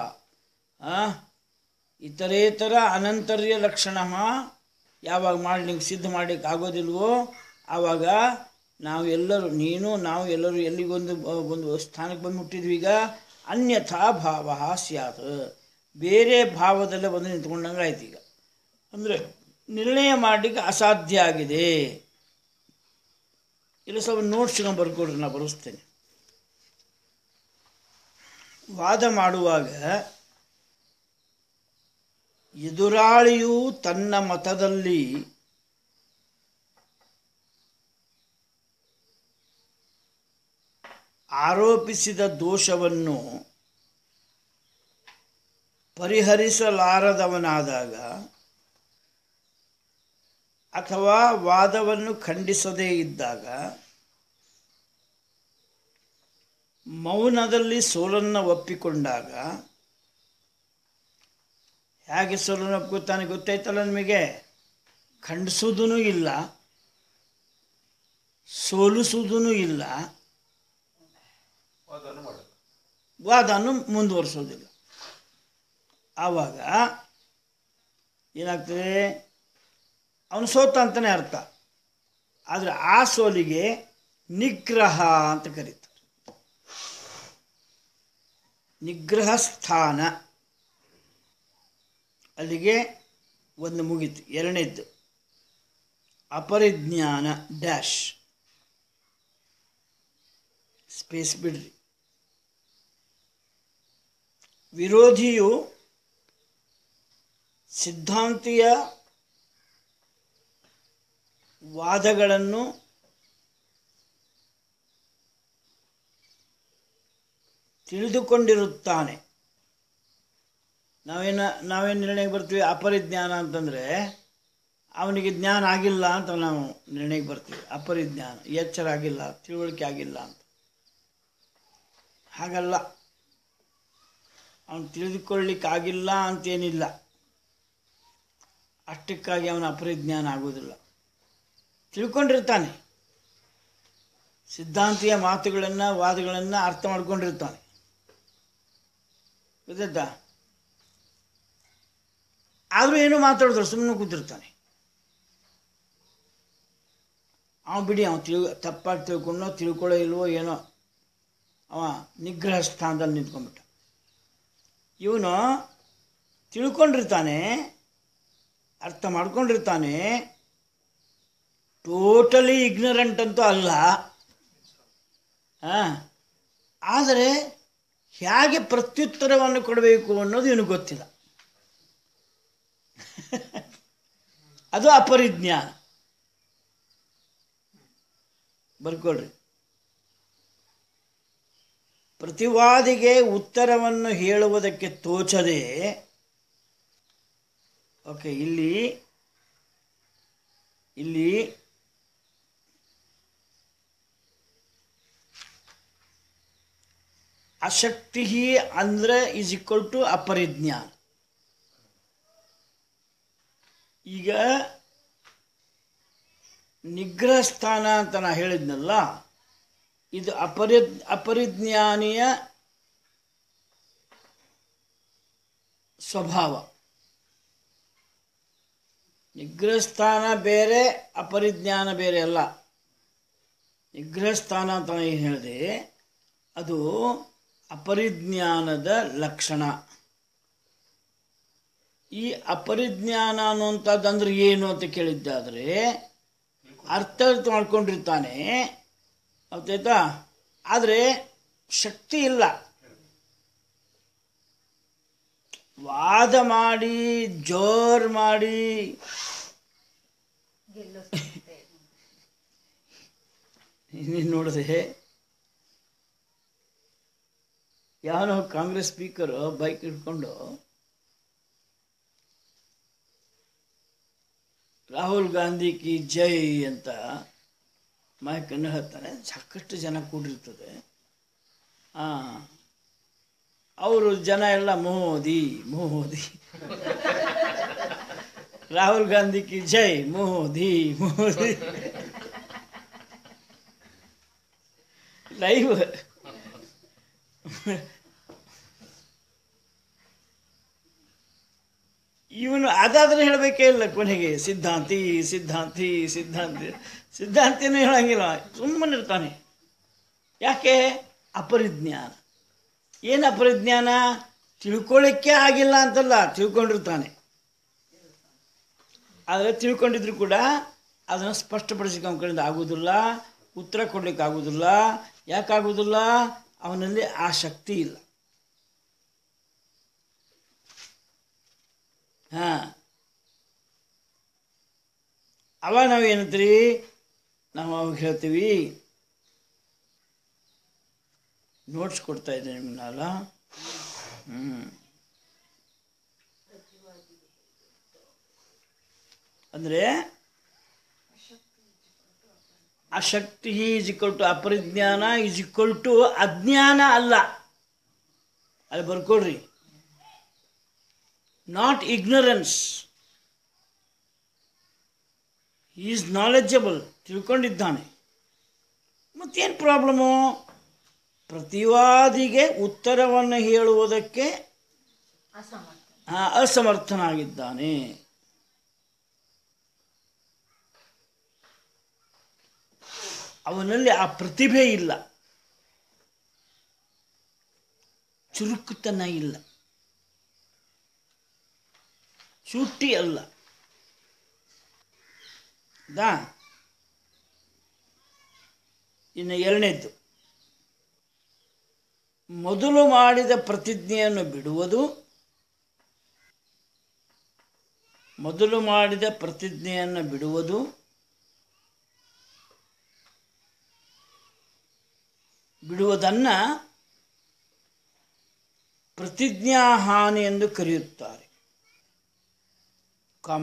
ಇತರೇತರ ಅನಂತರ್ಯ ಲಕ್ಷಣ ಯಾವಾಗ ಮಾಡ್ಲಿಕ್ಕೆ ಸಿದ್ಧ ಮಾಡ್ಲಿಕ್ಕೆ ಆಗೋದಿಲ್ವೋ ಆವಾಗ ನಾವು ಎಲ್ಲರೂ ನೀನು ನಾವು ಎಲ್ಲರೂ ಎಲ್ಲಿಗೊಂದು ಅಹ್, ಒಂದು ಸ್ಥಾನಕ್ಕೆ ಬಂದು ಮುಟ್ಟಿದ್ವಿ ಈಗ ಅನ್ಯಥಾ ಭಾವ ಸ್ಯಾತ್ ಬೇರೆ ಭಾವದಲ್ಲೇ ಬಂದು ನಿಂತ್ಕೊಂಡಂಗೆ ಆಯ್ತು ಈಗ ಅಂದರೆ ನಿರ್ಣಯ ಮಾಡಲಿಕ್ಕೆ ಅಸಾಧ್ಯ ಆಗಿದೆ ಇಲ್ಲ ಸ್ವಲ್ಪ ನೋಟ್ಸ್ನ ಬರ್ಕೊಡ್ರಿ ನಾ ಬರೆಸ್ತೇನೆ ವಾದ ಮಾಡುವಾಗ ಎದುರಾಳಿಯು ತನ್ನ ಮತದಲ್ಲಿ ಆರೋಪಿಸಿದ ದೋಷವನ್ನು ಪರಿಹರಿಸಲಾರದವನಾದಾಗ ಅಥವಾ ವಾದವನ್ನು ಖಂಡಿಸದೇ ಇದ್ದಾಗ ಮೌನದಲ್ಲಿ ಸೋಲನ್ನು ಒಪ್ಪಿಕೊಂಡಾಗ ಹೇಗೆ ಸೋಲನ್ನು ಒಪ್ಕೋತಾನೆ ಗೊತ್ತಾಯ್ತಲ್ಲ ನಿಮಗೆ ಖಂಡಿಸೋದೂ ಇಲ್ಲ ಸೋಲಿಸುವುದೂ ಇಲ್ಲ ಅದನ್ನು ಮಾಡಲ್ಲ ವಾದನ್ನು ಮುಂದುವರಿಸೋದಿಲ್ಲ ಆವಾಗ ಏನಾಗ್ತದೆ ಅವನು ಸೋತ ಅಂತಲೇ ಅರ್ಥ ಆದರೆ ಆ ಸೋಲಿಗೆ ನಿಗ್ರಹ ಅಂತ ಕರೀತಾರೆ ನಿಗ್ರಹ ಸ್ಥಾನ ಅಲ್ಲಿಗೆ ಒಂದು ಮುಗೀತು ಎರಡನೇದ್ದು ಅಪರಿಜ್ಞಾನ ಡ್ಯಾಶ್ ಸ್ಪೇಸ್ ಬಿಡ್ರಿ ವಿರೋಧಿಯು ಸಿದ್ಧಾಂತಿಯ ವಾದಗಳನ್ನು ತಿಳಿದುಕೊಂಡಿರುತ್ತಾನೆ ನಾವೇನು ನಾವೇನು ನಿರ್ಣಯಕ್ಕೆ ಬರ್ತೀವಿ ಅಪರಿಜ್ಞಾನ ಅಂತಂದರೆ ಅವನಿಗೆ ಜ್ಞಾನ ಆಗಿಲ್ಲ ಅಂತ ನಾವು ನಿರ್ಣಯಕ್ಕೆ ಬರ್ತೀವಿ ಅಪರಿಜ್ಞಾನ ಎಚ್ಚರ ಆಗಿಲ್ಲ ತಿಳುವಳಿಕೆ ಆಗಿಲ್ಲ ಅಂತ ಹಾಗಲ್ಲ ಅವನು ತಿಳಿದುಕೊಳ್ಳಿಕ್ಕಾಗಿಲ್ಲ ಅಂತೇನಿಲ್ಲ ಅಷ್ಟಕ್ಕಾಗಿ ಅವನ ಅಪರಿಜ್ಞಾನ ಆಗೋದಿಲ್ಲ ತಿಳ್ಕೊಂಡಿರ್ತಾನೆ ಸಿದ್ಧಾಂತಿಯ ಮಾತುಗಳನ್ನು ವಾದಗಳನ್ನು ಅರ್ಥ ಮಾಡ್ಕೊಂಡಿರ್ತಾನೆ ಗೊತ್ತಾಯ್ತಾ ಆದರೂ ಏನೂ ಮಾತಾಡಿದ್ರು ಸುಮ್ಮನೆ ಕೂತಿರ್ತಾನೆ ಅವ ಬಿಡಿ ಅವ ತಿಳ್ ತಪ್ಪಾಗಿ ತಿಳ್ಕೊಂಡೋ ತಿಳ್ಕೊಳ್ಳೋ ಇಲ್ವೋ ಏನೋ ಅವ ನಿಗ್ರಹ ಸ್ಥಾನದಲ್ಲಿ ನಿಂತ್ಕೊಂಡ್ಬಿಟ್ಟ ಇವನು ತಿಳ್ಕೊಂಡಿರ್ತಾನೆ ಅರ್ಥ ಮಾಡ್ಕೊಂಡಿರ್ತಾನೆ ಟೋಟಲಿ ಇಗ್ನರೆಂಟ್ ಅಂತೂ ಅಲ್ಲ ಹಾಂ ಆದರೆ ಹೇಗೆ ಪ್ರತ್ಯುತ್ತರವನ್ನು ಕೊಡಬೇಕು ಅನ್ನೋದು ಇವನಿಗೆ ಗೊತ್ತಿಲ್ಲ ಅದು ಅಪರಿಜ್ಞಾನ ಬರ್ಕೊಳ್ರಿ ಪ್ರತಿವಾದಿಗೆ ಉತ್ತರವನ್ನು ಹೇಳುವುದಕ್ಕೆ ತೋಚದೆ ಓಕೆ ಇಲ್ಲಿ ಇಲ್ಲಿ ಅಶಕ್ತಿ ಅಂದ್ರೆ ಈಸ್ ಈಕ್ವಲ್ ಟು ಅಪರಿಜ್ಞಾನ ಈಗ ನಿಗ್ರಹ ಸ್ಥಾನ ಅಂತ ನಾ ಹೇಳಿದ್ನಲ್ಲ ಇದು ಅಪರಿ ಅಪರಿಜ್ಞಾನಿಯ ಸ್ವಭಾವ ನಿಗ್ರಹ ಸ್ಥಾನ ಬೇರೆ ಅಪರಿಜ್ಞಾನ ಬೇರೆ ಅಲ್ಲ ನಿಗ್ರಹ ಸ್ಥಾನ ಅಂತ ಏನು ಹೇಳಿದೆ ಅದು ಅಪರಿಜ್ಞಾನದ ಲಕ್ಷಣ ಈ ಅಪರಿಜ್ಞಾನ ಅನ್ನುವಂಥದ್ದು ಅಂದ್ರೆ ಏನು ಅಂತ ಕೇಳಿದ್ದಾದರೆ ಅರ್ಥ ಅರ್ಥ ಮಾಡ್ಕೊಂಡಿರ್ತಾನೆ ಗೊತ್ತಾಯ್ತಾ ಆದರೆ ಶಕ್ತಿ ಇಲ್ಲ ವಾದ ಮಾಡಿ ಜೋರ್ ಮಾಡಿ ನೀನು ನೋಡಿದೆ ಯಾವನೋ ಕಾಂಗ್ರೆಸ್ ಸ್ಪೀಕರು ಬೈಕ್ ಹಿಡ್ಕೊಂಡು ರಾಹುಲ್ ಗಾಂಧಿ ಕಿ ಜೈ ಅಂತ ಮೈಕನ್ನು ಹೇಳ್ತಾನೆ ಸಾಕಷ್ಟು ಜನ ಕೂಡಿರ್ತದೆ ಹಾಂ ಅವರು ಜನ ಎಲ್ಲ ಮೋದಿ ಮೋದಿ ರಾಹುಲ್ ಗಾಂಧಿ ಕಿ ಜೈ ಮೋದಿ ಮೋದಿ ಲೈವ್ ಇವನು ಅದಾದ್ರೆ ಹೇಳಬೇಕೇ ಇಲ್ಲ ಕೊನೆಗೆ ಸಿದ್ಧಾಂತಿ ಸಿದ್ಧಾಂತಿ ಸಿದ್ಧಾಂತಿ ಸಿದ್ಧಾಂತಿನೂ ಹೇಳಂಗಿಲ್ಲ ಸುಮ್ಮನೆ ಇರ್ತಾನೆ ಯಾಕೆ ಅಪರಿಜ್ಞಾನ ಏನು ಅಪರಿಜ್ಞಾನ ತಿಳ್ಕೊಳ್ಳಿಕ್ಕೆ ಆಗಿಲ್ಲ ಅಂತಲ್ಲ ತಿಳ್ಕೊಂಡಿರ್ತಾನೆ ಆದರೆ ತಿಳ್ಕೊಂಡಿದ್ರು ಕೂಡ ಅದನ್ನು ಸ್ಪಷ್ಟಪಡಿಸಲಿಕ್ಕೆ ಅವನ ಕಡೆಯಿಂದ ಆಗೋದಿಲ್ಲ ಉತ್ತರ ಕೊಡ್ಲಿಕ್ಕೆ ಆಗೋದಿಲ್ಲ ಯಾಕಾಗೋದಿಲ್ಲ ಅವನಲ್ಲಿ ಆ ಶಕ್ತಿ ಇಲ್ಲ ಹಾಂ ಅವಾಗ ನಾವು ಏನಂತೀರಿ ನಾವು ಅವಾಗ ಹೇಳ್ತೀವಿ ನೋಟ್ಸ್ ಕೊಡ್ತಾ ಇದ್ದೀನಿ ನಿಮ್ಮನ್ನೆಲ್ಲ ಹ್ಞೂ ಅಂದರೆ ಅಶಕ್ತಿ ಈಸ್ ಇಕ್ವಲ್ ಟು ಅಪರಿಜ್ಞಾನ ಈಸ್ ಇಕ್ವಲ್ ಟು ಅಜ್ಞಾನ ಅಲ್ಲ ಅಲ್ಲಿ ಬರ್ಕೊಡ್ರಿ ನಾಟ್ ಇಗ್ನರೆನ್ಸ್ ಈಸ್ ನಾಲೆಜಬಲ್ ತಿಳ್ಕೊಂಡಿದ್ದಾನೆ ಮತ್ತೇನು ಪ್ರಾಬ್ಲಮು ಪ್ರತಿವಾದಿಗೆ ಉತ್ತರವನ್ನು ಹೇಳುವುದಕ್ಕೆ ಆ, ಅಸಮರ್ಥನಾಗಿದ್ದಾನೆ ಅವನಲ್ಲಿ ಆ ಪ್ರತಿಭೆ ಇಲ್ಲ ಚುರುಕುತನ ಇಲ್ಲ ಚುಟ್ಟಿ ಅಲ್ಲ ದಾ ಇನ್ನು ಎರಡನೇದ್ದು ಮೊದಲು ಮಾಡಿದ ಪ್ರತಿಜ್ಞೆಯನ್ನು ಬಿಡುವುದು ಮೊದಲು ಮಾಡಿದ ಪ್ರತಿಜ್ಞೆಯನ್ನು ಬಿಡುವುದು ಬಿಡುವುದನ್ನು ಪ್ರತಿಜ್ಞಾಹಾನಿ ಎಂದು ಕರೆಯುತ್ತಾರೆ ಕಾಮ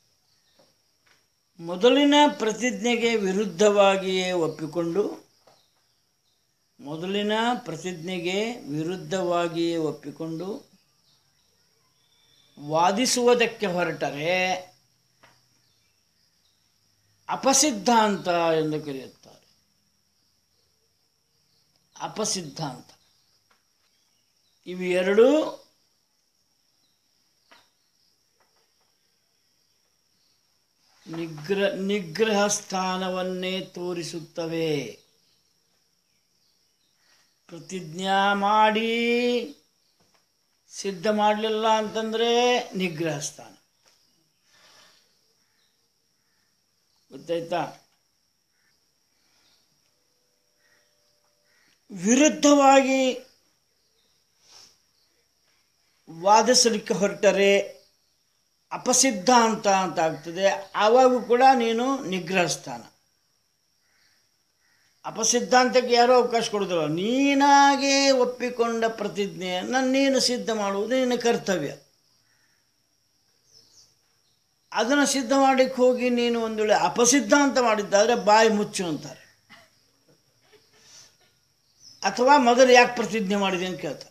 ಮೊದಲಿನ ಪ್ರತಿಜ್ಞೆಗೆ ವಿರುದ್ಧವಾಗಿಯೇ ಒಪ್ಪಿಕೊಂಡು ಮೊದಲಿನ ಪ್ರತಿಜ್ಞೆಗೆ ವಿರುದ್ಧವಾಗಿಯೇ ಒಪ್ಪಿಕೊಂಡು ವಾದಿಸುವುದಕ್ಕೆ ಹೊರಟರೆ ಅಪಸಿದ್ಧಾಂತ ಎಂದು ಕರೆಯುತ್ತಾರೆ ಅಪಸಿದ್ಧಾಂತ ಇವು ಎರಡು ನಿಗ್ರಹ ನಿಗ್ರಹ ಸ್ಥಾನವನ್ನೇ ತೋರಿಸುತ್ತವೆ ಪ್ರತಿಜ್ಞಾ ಮಾಡಿ ಸಿದ್ಧ ಮಾಡಲಿಲ್ಲ ಅಂತಂದರೆ ನಿಗ್ರಹ ಸ್ಥಾನ ಗೊತ್ತಾಯ್ತಾ ವಿರುದ್ಧವಾಗಿ ವಾದಿಸಲಿಕ್ಕೆ ಹೊರಟರೆ ಅಪಸಿದ್ಧಾಂತ ಅಂತ ಆಗ್ತದೆ ಆವಾಗೂ ಕೂಡ ನೀನು ನಿಗ್ರಹ ಸ್ಥಾನ ಅಪಸಿದ್ಧಾಂತಕ್ಕೆ ಯಾರೂ ಅವಕಾಶ ಕೊಡೋದಿಲ್ಲ ನೀನಾಗೇ ಒಪ್ಪಿಕೊಂಡ ಪ್ರತಿಜ್ಞೆಯನ್ನು ನೀನು ಸಿದ್ಧ ಮಾಡುವುದು ನಿನ್ನ ಕರ್ತವ್ಯ ಅದನ್ನು ಸಿದ್ಧ ಮಾಡಲಿಕ್ಕೆ ಹೋಗಿ ನೀನು ಒಂದು ವೇಳೆ ಅಪಸಿದ್ಧಾಂತ ಮಾಡಿದ್ದಾದರೆ ಬಾಯಿ ಮುಚ್ಚು ಅಂತಾರೆ ಅಥವಾ ಮೊದಲು ಯಾಕೆ ಪ್ರತಿಜ್ಞೆ ಮಾಡಿದೆ ಅಂತ ಕೇಳ್ತಾರೆ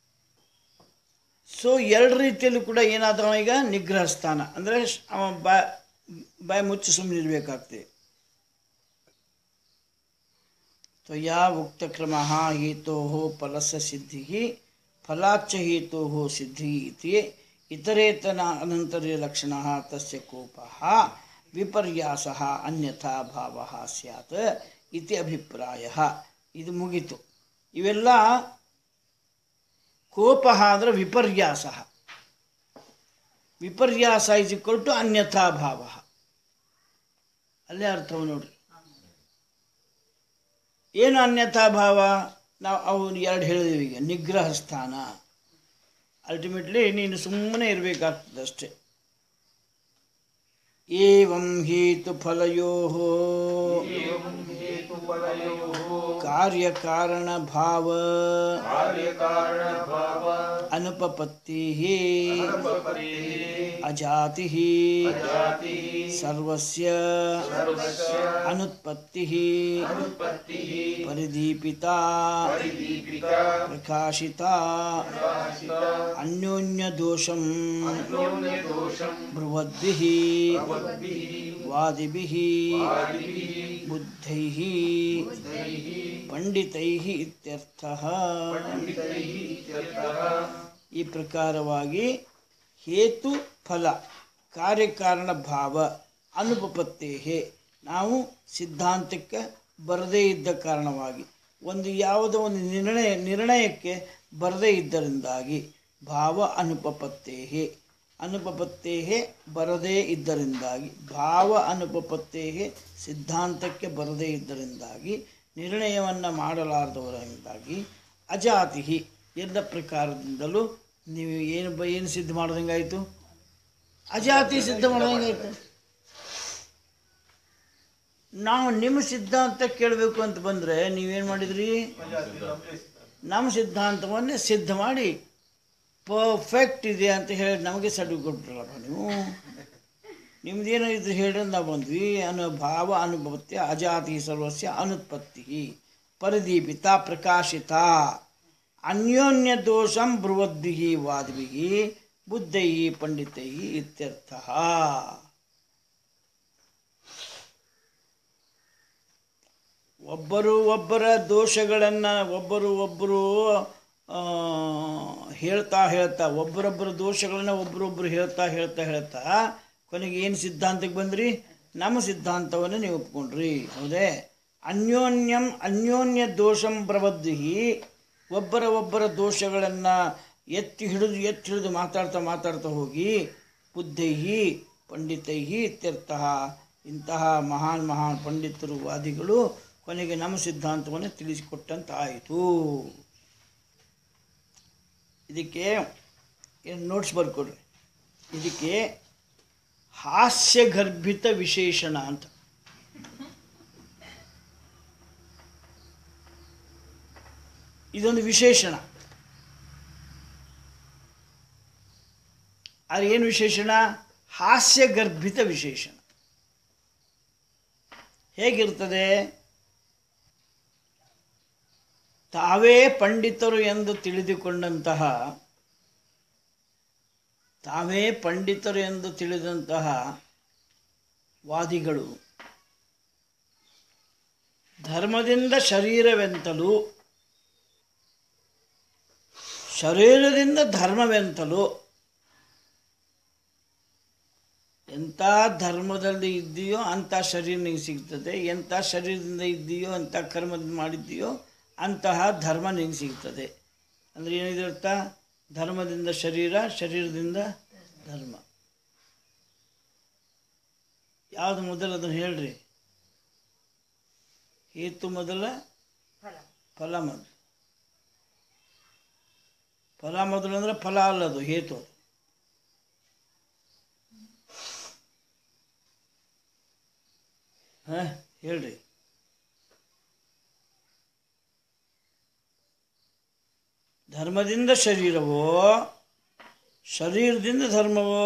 ಸೊ ಎರಡು ರೀತಿಯಲ್ಲೂ ಕೂಡ ಏನಾದವ ಈಗ ನಿಗ್ರಹ ಸ್ಥಾನ ಅಂದರೆ ಅವ ಬಾ ಬಾಯಿ ಮುಚ್ಚಿ ಸುಮ್ಮನೆ ಇರಬೇಕಾಗ್ತದೆ ತ್ವಯಾ ಉಕ್ತಕ್ರಮ ಹೇತೋ ಫಲಸ ಸಿದ್ಧಿ ಫಲಾಚ್ಚ ಹೇತೋ ಸಿದ್ಧಿ ಇತಿ ಇತರೇತನ ಅನಂತರ್ಯ ಲಕ್ಷಣ ತಸ್ಯ ಕೋಪ ವಿಪರ್ಯಾಸ ಅನ್ಯಥಾ ಭಾವ ಸ್ಯಾತ್ ಇತಿ ಅಭಿಪ್ರಾಯ ಇದು ಮುಗೀತು ಇವೆಲ್ಲ ಕೋಪ ಅಂದರೆ ವಿಪರ್ಯಾಸ ವಿಪರ್ಯಾಸ ಇಸ್ ಇಕ್ವಲ್ ಟು ಅನ್ಯಥಾ ಭಾವ ಅಲ್ಲೇ ಅರ್ಥವು ನೋಡ್ರಿ ಏನು ಅನ್ಯಥಾ ಭಾವ ನಾವು ಅವನು ಎರಡು ಹೇಳಿದೀವಿ ಈಗ ನಿಗ್ರಹ ಸ್ಥಾನ ಅಲ್ಟಿಮೇಟ್ಲಿ ನೀನು ಸುಮ್ಮನೆ ಇರಬೇಕಾಗ್ತದೆ ಅಷ್ಟೇ ಏವಂ ಹೇತು ಫಲಯೋ ಕಾರ್ಯಕಾರಣ ಭಾವ ಅನುಪಪತ್ತಿ ಅಜಾತಿ ಸರ್ವಸ್ಯ ಅನುತ್ಪತ್ತಿ ಪರಿದೀಪಿತಾ ಪ್ರಕಾಶಿತಾ ಅನ್ಯೋನ್ಯ ದೋಷಂ ಬ್ರುವದ್ಭಿಃ ವಾದಿಭಿಃ ಬುದ್ಧೈಃ ಪಂಡಿತೈಃ ಇತ್ಯರ್ಥಃ ಈ ಪ್ರಕಾರವಾಗಿ ಹೇತು ಫಲ ಕಾರ್ಯಕಾರಣ ಭಾವ ಅನುಪಪತ್ತೇಹೆ ನಾವು ಸಿದ್ಧಾಂತಕ್ಕೆ ಬರದೇ ಇದ್ದ ಕಾರಣವಾಗಿ ಒಂದು ಯಾವುದೋ ಒಂದು ನಿರ್ಣಯ ನಿರ್ಣಯಕ್ಕೆ ಬರದೇ ಇದ್ದರಿಂದಾಗಿ ಭಾವ ಅನುಪಪತ್ತೇಹೆ ಅನುಪಪತ್ತೇಹೆ ಬರದೇ ಇದ್ದರಿಂದಾಗಿ ಭಾವ ಅನುಪಪತ್ತೇಹೆ ಸಿದ್ಧಾಂತಕ್ಕೆ ಬರದೇ ಇದ್ದರಿಂದಾಗಿ ನಿರ್ಣಯವನ್ನು ಮಾಡಲಾರದವರಿಂದಾಗಿ ಅಜಾತಿ ಎಲ್ಲ ಪ್ರಕಾರದಿಂದಲೂ ನೀವು ಏನು ಬ ಏನು ಸಿದ್ಧ ಮಾಡ್ದಂಗಾಯಿತು ಅಜಾತಿ ಸಿದ್ಧ ಮಾಡ್ದಂಗಾಯ್ತು ನಾವು ನಿಮ್ಮ ಸಿದ್ಧಾಂತ ಕೇಳಬೇಕು ಅಂತ ಬಂದರೆ ನೀವೇನು ಮಾಡಿದ್ರಿ ನಮ್ಮ ಸಿದ್ಧಾಂತವನ್ನೇ ಸಿದ್ಧ ಮಾಡಿ ಪರ್ಫೆಕ್ಟ್ ಇದೆ ಅಂತ ಹೇಳಿ ನಮಗೆ ಸರ್ಟಿಫಿಕೇಟ್ ಕೊಟ್ರಲ್ಲಪ್ಪ ನೀವು ನಿಮ್ದೇನೋ ಇದ್ರೆ ಹೇಳಿ ನಾವು ಬಂದ್ವಿ ಅನ್ನೋ ಭಾವ ಅನುಭವತ್ಯ ಅಜಾತಿ ಸರ್ವಸ್ಯ ಅನುತ್ಪತ್ತಿ ಪರಿದೀಪಿತ ಪ್ರಕಾಶಿತ ಅನ್ಯೋನ್ಯ ದೋಷಂ ಬ್ರುವದ್ಭಿ ವಾದ್ಭಿ ಬುದ್ಧೈ ಪಂಡಿತೈ ಇತ್ಯರ್ಥ ಒಬ್ಬರು ಒಬ್ಬರ ದೋಷಗಳನ್ನು ಒಬ್ಬರು ಒಬ್ಬರು ಆ, ಹೇಳ್ತಾ ಹೇಳ್ತಾ ಒಬ್ಬರೊಬ್ಬರ ದೋಷಗಳನ್ನು ಒಬ್ಬರೊಬ್ಬರು ಹೇಳ್ತಾ ಹೇಳ್ತಾ ಹೇಳ್ತಾ ಕೊನೆಗೆ ಏನು ಸಿದ್ಧಾಂತಕ್ಕೆ ಬಂದ್ರಿ ನಮ್ಮ ಸಿದ್ಧಾಂತವನ್ನು ನೀವು ಒಪ್ಕೊಂಡ್ರಿ ಹೌದೇ ಅನ್ಯೋನ್ಯಂ ಅನ್ಯೋನ್ಯ ದೋಷಂ ಪ್ರಬದ್ಧಿ ಒಬ್ಬರ ಒಬ್ಬರ ದೋಷಗಳನ್ನು ಎತ್ತಿ ಹಿಡಿದು ಎತ್ತಿ ಹಿಡಿದು ಮಾತಾಡ್ತಾ ಮಾತಾಡ್ತಾ ಹೋಗಿ ಬುದ್ಧೈಹಿ ಪಂಡಿತೈಹಿ ಇತ್ಯರ್ಥ ಇಂತಹ ಮಹಾನ್ ಮಹಾನ್ ಪಂಡಿತರು ವಾದಿಗಳು ಕೊನೆಗೆ ನಮ್ಮ ಸಿದ್ಧಾಂತವನ್ನು ತಿಳಿಸಿಕೊಟ್ಟಂತಾಯಿತು ಇದಕ್ಕೆ ಏನು ನೋಟ್ಸ್ ಬರ್ಕೊಡ್ರಿ ಇದಕ್ಕೆ ಹಾಸ್ಯಗರ್ಭಿತ ವಿಶೇಷಣ ಅಂತ ಇದೊಂದು ವಿಶೇಷಣ ಅದು ಏನು ವಿಶೇಷಣ ಹಾಸ್ಯಗರ್ಭಿತ ವಿಶೇಷಣ ಹೇಗಿರ್ತದೆ ತಾವೇ ಪಂಡಿತರು ಎಂದು ತಿಳಿದುಕೊಂಡಂತಹ ತಾವೇ ಪಂಡಿತರು ಎಂದು ತಿಳಿದಂತಹ ವಾದಿಗಳು ಧರ್ಮದಿಂದ ಶರೀರವೆಂತಲೂ ಶರೀರದಿಂದ ಧರ್ಮವೆಂತಲೂ ಎಂಥ ಧರ್ಮದಲ್ಲಿ ಇದ್ದೀಯೋ ಅಂಥ ಶರೀರ ನಿನಗೆ ಸಿಗ್ತದೆ ಎಂಥ ಶರೀರದಿಂದ ಇದ್ದೀಯೋ ಅಂಥ ಕರ್ಮದಿಂದ ಮಾಡಿದ್ದೀಯೋ ಅಂತಹ ಧರ್ಮ ನಿನಗೆ ಸಿಗ್ತದೆ ಅಂದರೆ ಏನಿದೆ ಅರ್ಥ ಧರ್ಮದಿಂದ ಶರೀರ ಶರೀರದಿಂದ ಧರ್ಮ ಯಾವುದು ಮೊದಲು ಅದನ್ನು ಹೇಳ್ರಿ ಹೇತು ಮೊದಲ ಫಲ ಮೊದಲು ಫಲ ಮೊದಲು ಅಂದ್ರೆ ಫಲ ಅಲ್ಲದು ಹೇತು ಅದು ಹಾಂ ಹೇಳ್ರಿ ಧರ್ಮದಿಂದ ಶರೀರವೋ ಶರೀರದಿಂದ ಧರ್ಮವೋ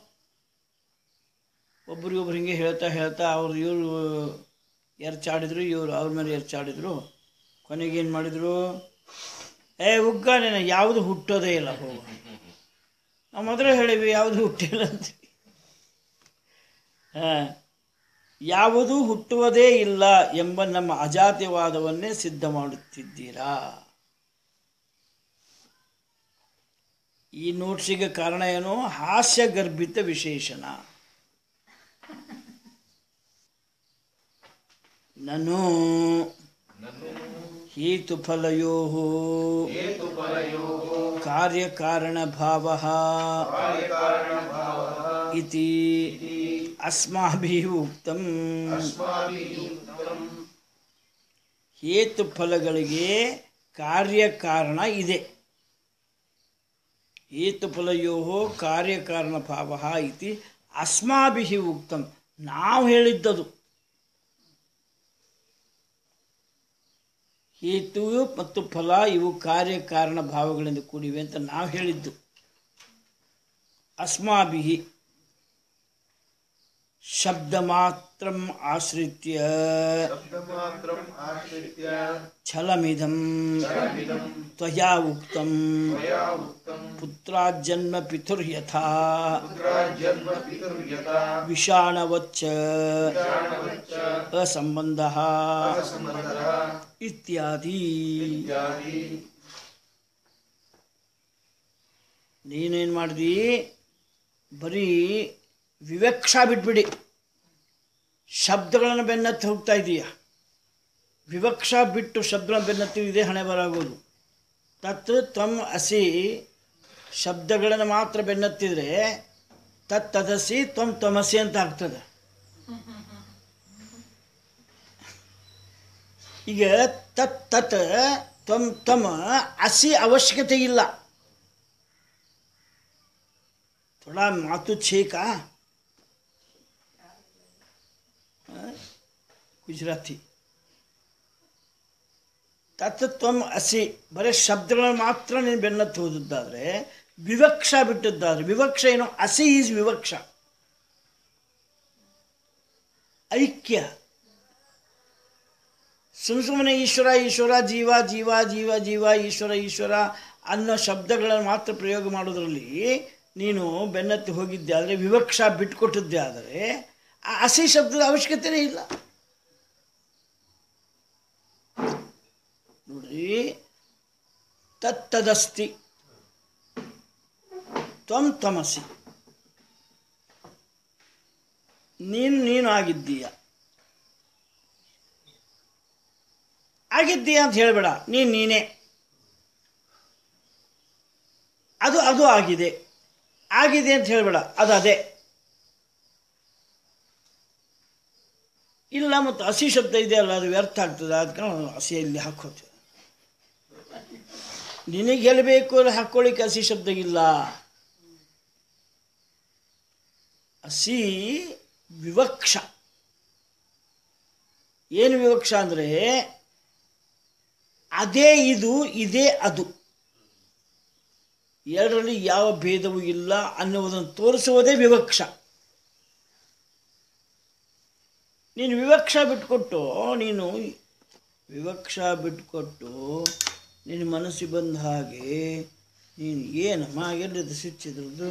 ಒಬ್ರಿಗೊಬ್ರು ಹಿಂಗೆ ಹೇಳ್ತಾ ಹೇಳ್ತಾ ಅವ್ರು ಇವರು ಎರ್ಚಾಡಿದ್ರು ಇವರು ಅವ್ರ ಮೇಲೆ ಎರ್ಚಾಡಿದ್ರು ಕೊನೆಗೆ ಏನು ಮಾಡಿದ್ರು ಏ ಉಗ್ಗ ನೀನು ಯಾವುದು ಹುಟ್ಟೋದೇ ಇಲ್ಲ ಹೋಗು ನಾವು ಮೊದಲೇ ಹೇಳಿವಿ ಯಾವುದು ಹುಟ್ಟಿಲ್ಲ ಅಂತ ಹಾಂ ಯಾವುದೂ ಹುಟ್ಟುವುದೇ ಇಲ್ಲ ಎಂಬ ನಮ್ಮ ಅಜಾತಿವಾದವನ್ನೇ ಸಿದ್ಧ ಮಾಡುತ್ತಿದ್ದೀರಾ ಈ ನೋಟ್ಸಿಗೆ ಕಾರಣ ಏನು ಹಾಸ್ಯಗರ್ಭಿತ ವಿಶೇಷಣ ನನು ಹೇತುಫಲಯೋ ಕಾರ್ಯಕಾರಣಭಾವ ಇತಿ ಅಸ್ಮಾಭಿः ಉಕ್ತಂ ಹೇತುಫಲಗಳಿಗೆ ಕಾರ್ಯಕಾರಣ ಇದೆ ಹೇತುಫಲಯೋ ಕಾರ್ಯಕಾರಣಭಾವ ಇತಿ ಅಸ್ಮಾಭಿः ಉಕ್ತಂ ನಾವು ಹೇಳಿದ್ದದು ಹೇತು ಮತ್ತು ಫಲ ಇವು ಕಾರ್ಯಕಾರಣ ಭಾವಗಳಿಂದ ಕೂಡಿವೆ ಅಂತ ನಾವು ಹೇಳಿದ್ದು ಅಸ್ಮಾಭಿಹಿ ಶಬ್ದ ಮಾತ್ರ ಆಶ್ರಿತ್ಯ ಶಬ್ದಮಾತ್ರम् आश्रित्य ಛಲಮಿದಂ ತ್ವಯಾ ಉಕ್ತಂ मया उक्तम् ಪುತ್ರಾಜ್ಜನ್ಮ ಪಿತುರ್ಯಥಾ पुत्राजन्म पितुर्यथा ವಿಷಾಣವಚ್ಚ ಅಸಂಬಂಧ सम्बन्धः ಇತ್ಯಾದಿ इत्यादि ನೀನೇನು ಮಾಡಿದಿ ಬರೀ ವಿವಕ್ಷ ಬಿಟ್ಬಿಡಿ ಶಬ್ದಗಳನ್ನು ಬೆನ್ನತ್ತಿ ಹೋಗ್ತಾ ಇದೀಯ ವಿವಕ್ಷ ಬಿಟ್ಟು ಶಬ್ದಗಳನ್ನು ಬೆನ್ನತ್ತಿ ಇದೇ ಹಣೆ ಬರಾಗೋದು ತತ್ ತ್ವಮ್ ಅಸಿ ಶಬ್ದಗಳನ್ನು ಮಾತ್ರ ಬೆನ್ನತ್ತಿದ್ರೆ ತತ್ ತದಸಿ ತ್ವಮ್ ತ್ವಮಸಿ ಅಂತ ಆಗ್ತದೆ ಈಗ ತತ್ ತತ್ ತ್ವಮ್ ತ್ವಮ್ ಅಸಿ ಅವಶ್ಯಕತೆ ಇಲ್ಲ थोड़ा मातु छे का हाँ? ಗುಜರಾತಿ ತತ್ವಂ ಅಸಿ ಬರೀ ಶಬ್ದಗಳನ್ನು ಮಾತ್ರ ನೀನು ಬೆನ್ನತ್ತಿ ಓದಿದ್ದಾದ್ರೆ ವಿವಕ್ಷ ಬಿಟ್ಟಿದ್ದಾದ್ರೆ ವಿವಕ್ಷ ಏನು ಅಸಿ ಈಸ್ ವಿವಕ್ಷ ಐಕ್ಯ ಸುಮ್ ಸುಮ್ಮನೆ ಈಶ್ವರ ಈಶ್ವರ ಜೀವ ಜೀವ ಜೀವ ಜೀವ ಈಶ್ವರ ಈಶ್ವರ ಅನ್ನೋ ಶಬ್ದಗಳನ್ನು ಮಾತ್ರ ಪ್ರಯೋಗ ಮಾಡೋದ್ರಲ್ಲಿ ನೀನು ಬೆನ್ನತ್ತಿ ಹೋಗಿದ್ದೆ ಆದರೆ ವಿವಕ್ಷ ಬಿಟ್ಕೊಟ್ಟಿದ್ದೆ ಆದರೆ ಆ ಹಸಿ ಶಬ್ದದ ಅವಶ್ಯಕತೆನೇ ಇಲ್ಲ ನೋಡ್ರಿ ತತ್ತದಸ್ತಿ ತ್ವಂ ತ್ವಮಸಿ ನೀನು ನೀನು ಆಗಿದ್ದೀಯ ಆಗಿದ್ದೀಯ ಅಂತ ಹೇಳಬೇಡ ನೀನು ನೀನೇ ಅದು ಅದು ಆಗಿದೆ ಆಗಿದೆ ಅಂತ ಹೇಳಬೇಡ ಅದು ಅದೇ ಇಲ್ಲ ಮತ್ತು ಹಸಿ ಶಬ್ದ ಇದೆ ಅಲ್ಲ ಅದು ವ್ಯರ್ಥ ಆಗ್ತದೆ ಅದಕ್ಕೆ ನಾವು ಹಸಿಯಲ್ಲಿ ಹಾಕೋತೀವಿ ನಿನಗೆ ಗೆಲ್ಲಬೇಕು ಅಲ್ಲಿ ಹಾಕ್ಕೊಳ್ಳಿಕ್ಕೆ ಹಸಿ ಶಬ್ದ ಇಲ್ಲ ಹಸಿ ವಿವಕ್ಷ ಏನು ವಿವಕ್ಷ ಅಂದರೆ ಅದೇ ಇದು ಇದೇ ಅದು ಎರಡರಲ್ಲಿ ಯಾವ ಭೇದವೂ ಇಲ್ಲ ಅನ್ನುವುದನ್ನು ತೋರಿಸುವುದೇ ವಿವಕ್ಷ ನೀನು ವಿವಕ್ಷ ಬಿಟ್ಕೊಟ್ಟು ನೀನು ವಿವಕ್ಷ ಬಿಟ್ಕೊಟ್ಟು ನಿನ್ನ ಮನಸ್ಸಿಗೆ ಬಂದ ಹಾಗೆ ನೀನು ಏನಮ್ಮ ಎಲ್ಲಿದ್ದು ಸ್ವಿಚ್ ಇದ್ರದ್ದು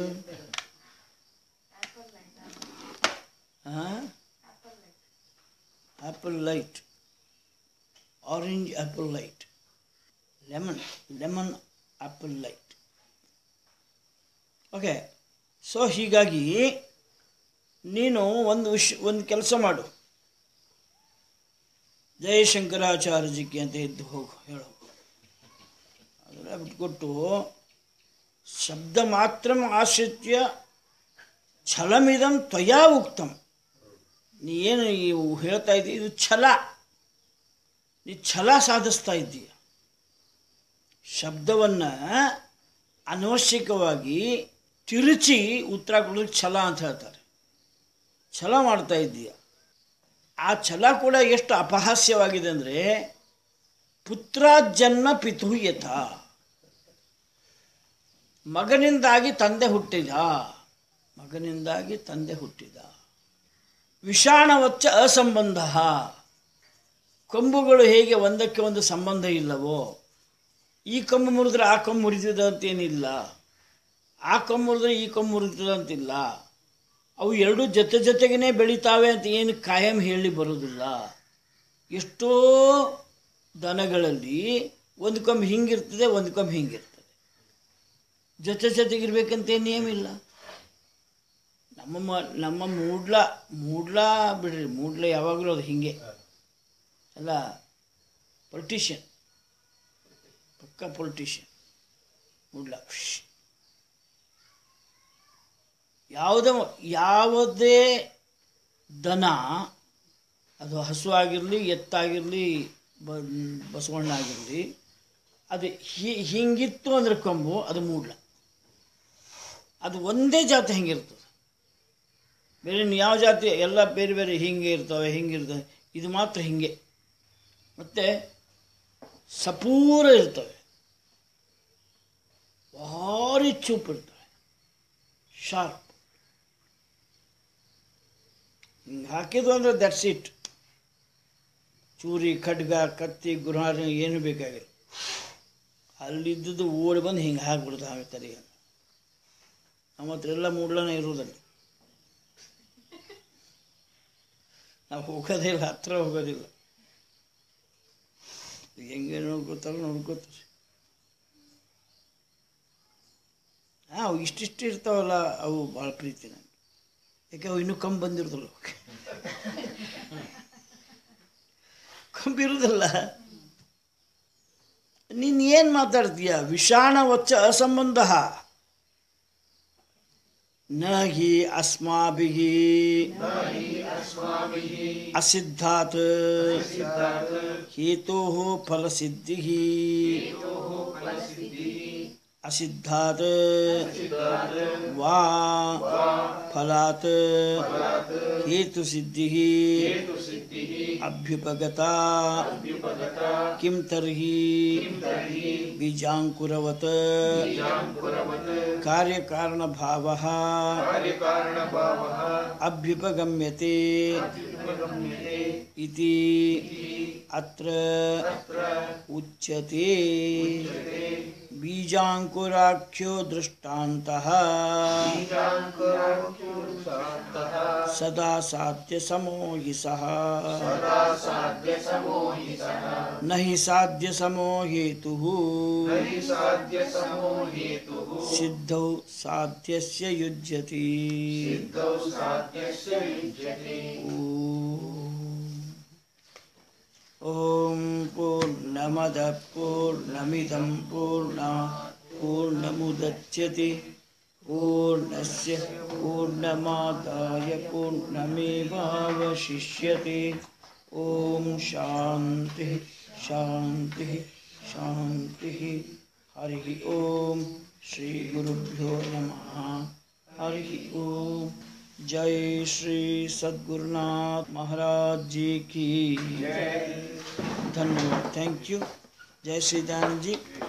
ಹಾಂ apple light orange apple light lemon lemon apple light okay so ಹೀಗಾಗಿ ನೀನು ಒಂದು ವಿಷ ಒಂದು ಕೆಲಸ ಮಾಡು ಜಯಶಂಕರಾಚಾರ್ಯಜಿಗೆ ಅಂತ ಎದ್ದು ಹೋಗು ಹೇಳು ಅದೆಲ್ಲ ಬಿಟ್ಕೊಟ್ಟು ಶಬ್ದ ಮಾತ್ರ ಆಶ್ರಿತ್ಯ ಛಲಮಿದಂ ತ್ವಯಾ ಉಕ್ತಂ ನೀ ಏನು ಇವು ಹೇಳ್ತಾ ಇದ್ದೀಯ ಇದು ಛಲ ನೀ ಛಲ ಸಾಧಿಸ್ತಾ ಇದ್ದೀಯ ಶಬ್ದವನ್ನು ಅನವಶ್ಯಕವಾಗಿ ತಿರುಚಿ ಉತ್ತರ ಕೊಡೋದಕ್ಕೆ ಛಲ ಅಂತ ಹೇಳ್ತಾರೆ ಛಲ ಮಾಡ್ತಾ ಇದ್ದೀಯ ಆ ಛಲ ಕೂಡ ಎಷ್ಟು ಅಪಹಾಸ್ಯವಾಗಿದೆ ಅಂದರೆ ಪುತ್ರ ಜನ್ಮ ಪಿತು ಯಥ ಮಗನಿಂದಾಗಿ ತಂದೆ ಹುಟ್ಟಿದ ಮಗನಿಂದಾಗಿ ತಂದೆ ಹುಟ್ಟಿದ ವಿಷಾಣವಚ್ಚ ಅಸಂಬಂಧ ಕೊಂಬುಗಳು ಹೇಗೆ ಒಂದಕ್ಕೆ ಒಂದು ಸಂಬಂಧ ಇಲ್ಲವೋ ಈ ಕೊಂಬು ಮುರಿದ್ರೆ ಆ ಕೊಂಬು ಮುರಿತದ ಅಂತೇನಿಲ್ಲ ಆ ಕೊಂಬು ಮುರಿದ್ರೆ ಈ ಕೊಂಬು ಮುರಿತದ ಅಂತಿಲ್ಲ ಅವು ಎರಡೂ ಜೊತೆ ಜೊತೆಗೇ ಬೆಳಿತಾವೆ ಅಂತ ಏನು ಕಾಯಂ ಹೇಳಿ ಬರೋದಿಲ್ಲ ಎಷ್ಟೋ ದನಗಳಲ್ಲಿ ಒಂದು ಕೊಂಬು ಹಿಂಗಿರ್ತದೆ ಒಂದು ಕೊಂಬು ಹಿಂಗಿರ್ತದೆ ಜೊತೆ ಜೊತೆಗಿರ್ಬೇಕಂತ ಏನೇಮಿಲ್ಲ ನಮ್ಮ ಮ- ನಮ್ಮ ಮೂಡ್ಲ ಮೂಡ್ಲ ಬಿಡ್ರಿ ಮೂಡ್ಲ ಯಾವಾಗಲೂ ಅದು ಹಿಂಗೆ ಅಲ್ಲ ಪೊಲಿಟಿಷಿಯನ್ ಪಕ್ಕ ಪೊಲಿಟಿಷಿಯನ್ ಮೂಡ್ಲ ಯಾವುದೇ ಯಾವುದೇ ದನ ಅದು ಹಸು ಆಗಿರಲಿ ಎತ್ತಾಗಿರಲಿ ಬ ಬಸವಣ್ಣ ಆಗಿರಲಿ ಅದು ಹಿ- ಹಿಂಗಿತ್ತು ಅಂದ್ರೆ ಕೊಂಬು ಅದು ಮೂಡ್ಲ ಅದು ಒಂದೇ ಜಾತಿ ಹೆಂಗಿರ್ತದೆ ಬೇರೆ ಇನ್ನು ಯಾವ ಜಾತಿ ಎಲ್ಲ ಬೇರೆ ಬೇರೆ ಹಿಂಗೆ ಇರ್ತವೆ ಹಿಂಗೆ ಇರ್ತವೆ ಇದು ಮಾತ್ರ ಹಿಂಗೆ ಮತ್ತು ಸಪೂರ ಇರ್ತವೆ ಭಾರಿ ಚೂಪ್ ಇರ್ತವೆ ಶಾರ್ಪ್ ಹಿಂಗೆ ಹಾಕಿದ್ವು ಅಂದರೆ ದಟ್ಸ್ ಇಟ್ ಚೂರಿ ಖಡ್ಗ ಕತ್ತಿ ಗುರಾರಿ ಏನು ಬೇಕಾಗಿಲ್ಲ ಅಲ್ಲಿದ್ದದ್ದು ಓಡಿ ಬಂದು ಹಿಂಗೆ ಹಾಕ್ಬಿಡ್ತಾ ಹಾಕ್ತಾರೆ ನಮ್ಮ ಹತ್ರ ಎಲ್ಲ ಮೂಡ್ಲನೇ ಇರೋದಲ್ಲ ನಾವು ಹೋಗೋದೇ ಇಲ್ಲ ಹತ್ರ ಹೋಗೋದಿಲ್ಲ ಹೆಂಗೆ ನೋಡ್ಕೋತಾರೋ ನೋಡ್ಕೋತಾರೆ ಹಾಂ ಅವು ಇಷ್ಟಿಷ್ಟು ಇರ್ತಾವಲ್ಲ ಅವು ಭಾಳ ಪ್ರೀತಿ ನನಗೆ ಯಾಕೆ ಅವು ಇನ್ನೂ ಕಮ್ಮಿ ಬಂದಿರೋದಿಲ್ಲ ಅವಕ್ಕೆ ಕಂಬಿರುವುದಿಲ್ಲ ನೀನು ಏನು ಮಾತಾಡ್ತೀಯ ವಿಷಾಣ ವಚ್ಚ ಅಸಂಬಂಧ ನ ಹಿ ಅಸ್ಮಾಭಿಃ ಅಸಿದ್ಧಾತ್ ಹೇತೋಃ ಫಲಸಿದ್ಧಿಃ ಅಸಿದ್ಧಾತ್ ವಾ ಫಲಾತ್ ಹೇತುಸಿದ್ಧಿಃ ಅಭ್ಯುಪಗತಾ किं तर्हि बीजाङ्कुरवत् कार्यकारणभावः अभ्युपगम्यते इति अत्र उच्यते बीजाङ्कुराख्यो दृष्टान्तः सदा साध्यसमो हि सः न हि साध्यसमो हेतुः सिद्धौ साध्यस्य युज्यति ॐ पूर्णमदः पूर्णमिदं पूर्णा पूर्णमुदच्यते पूर्णस्य पूर्णमादाय पूर्णमेवावशिष्यते ॐ शान्तिः शान्तिः शान्तिः हरिः ॐ श्रीगुरुभ्यो नमः हरिः ॐ जय श्री सद्गुरुनाथ महाराज जी की धन्यवाद थैंक यू जय श्री दयानंद जी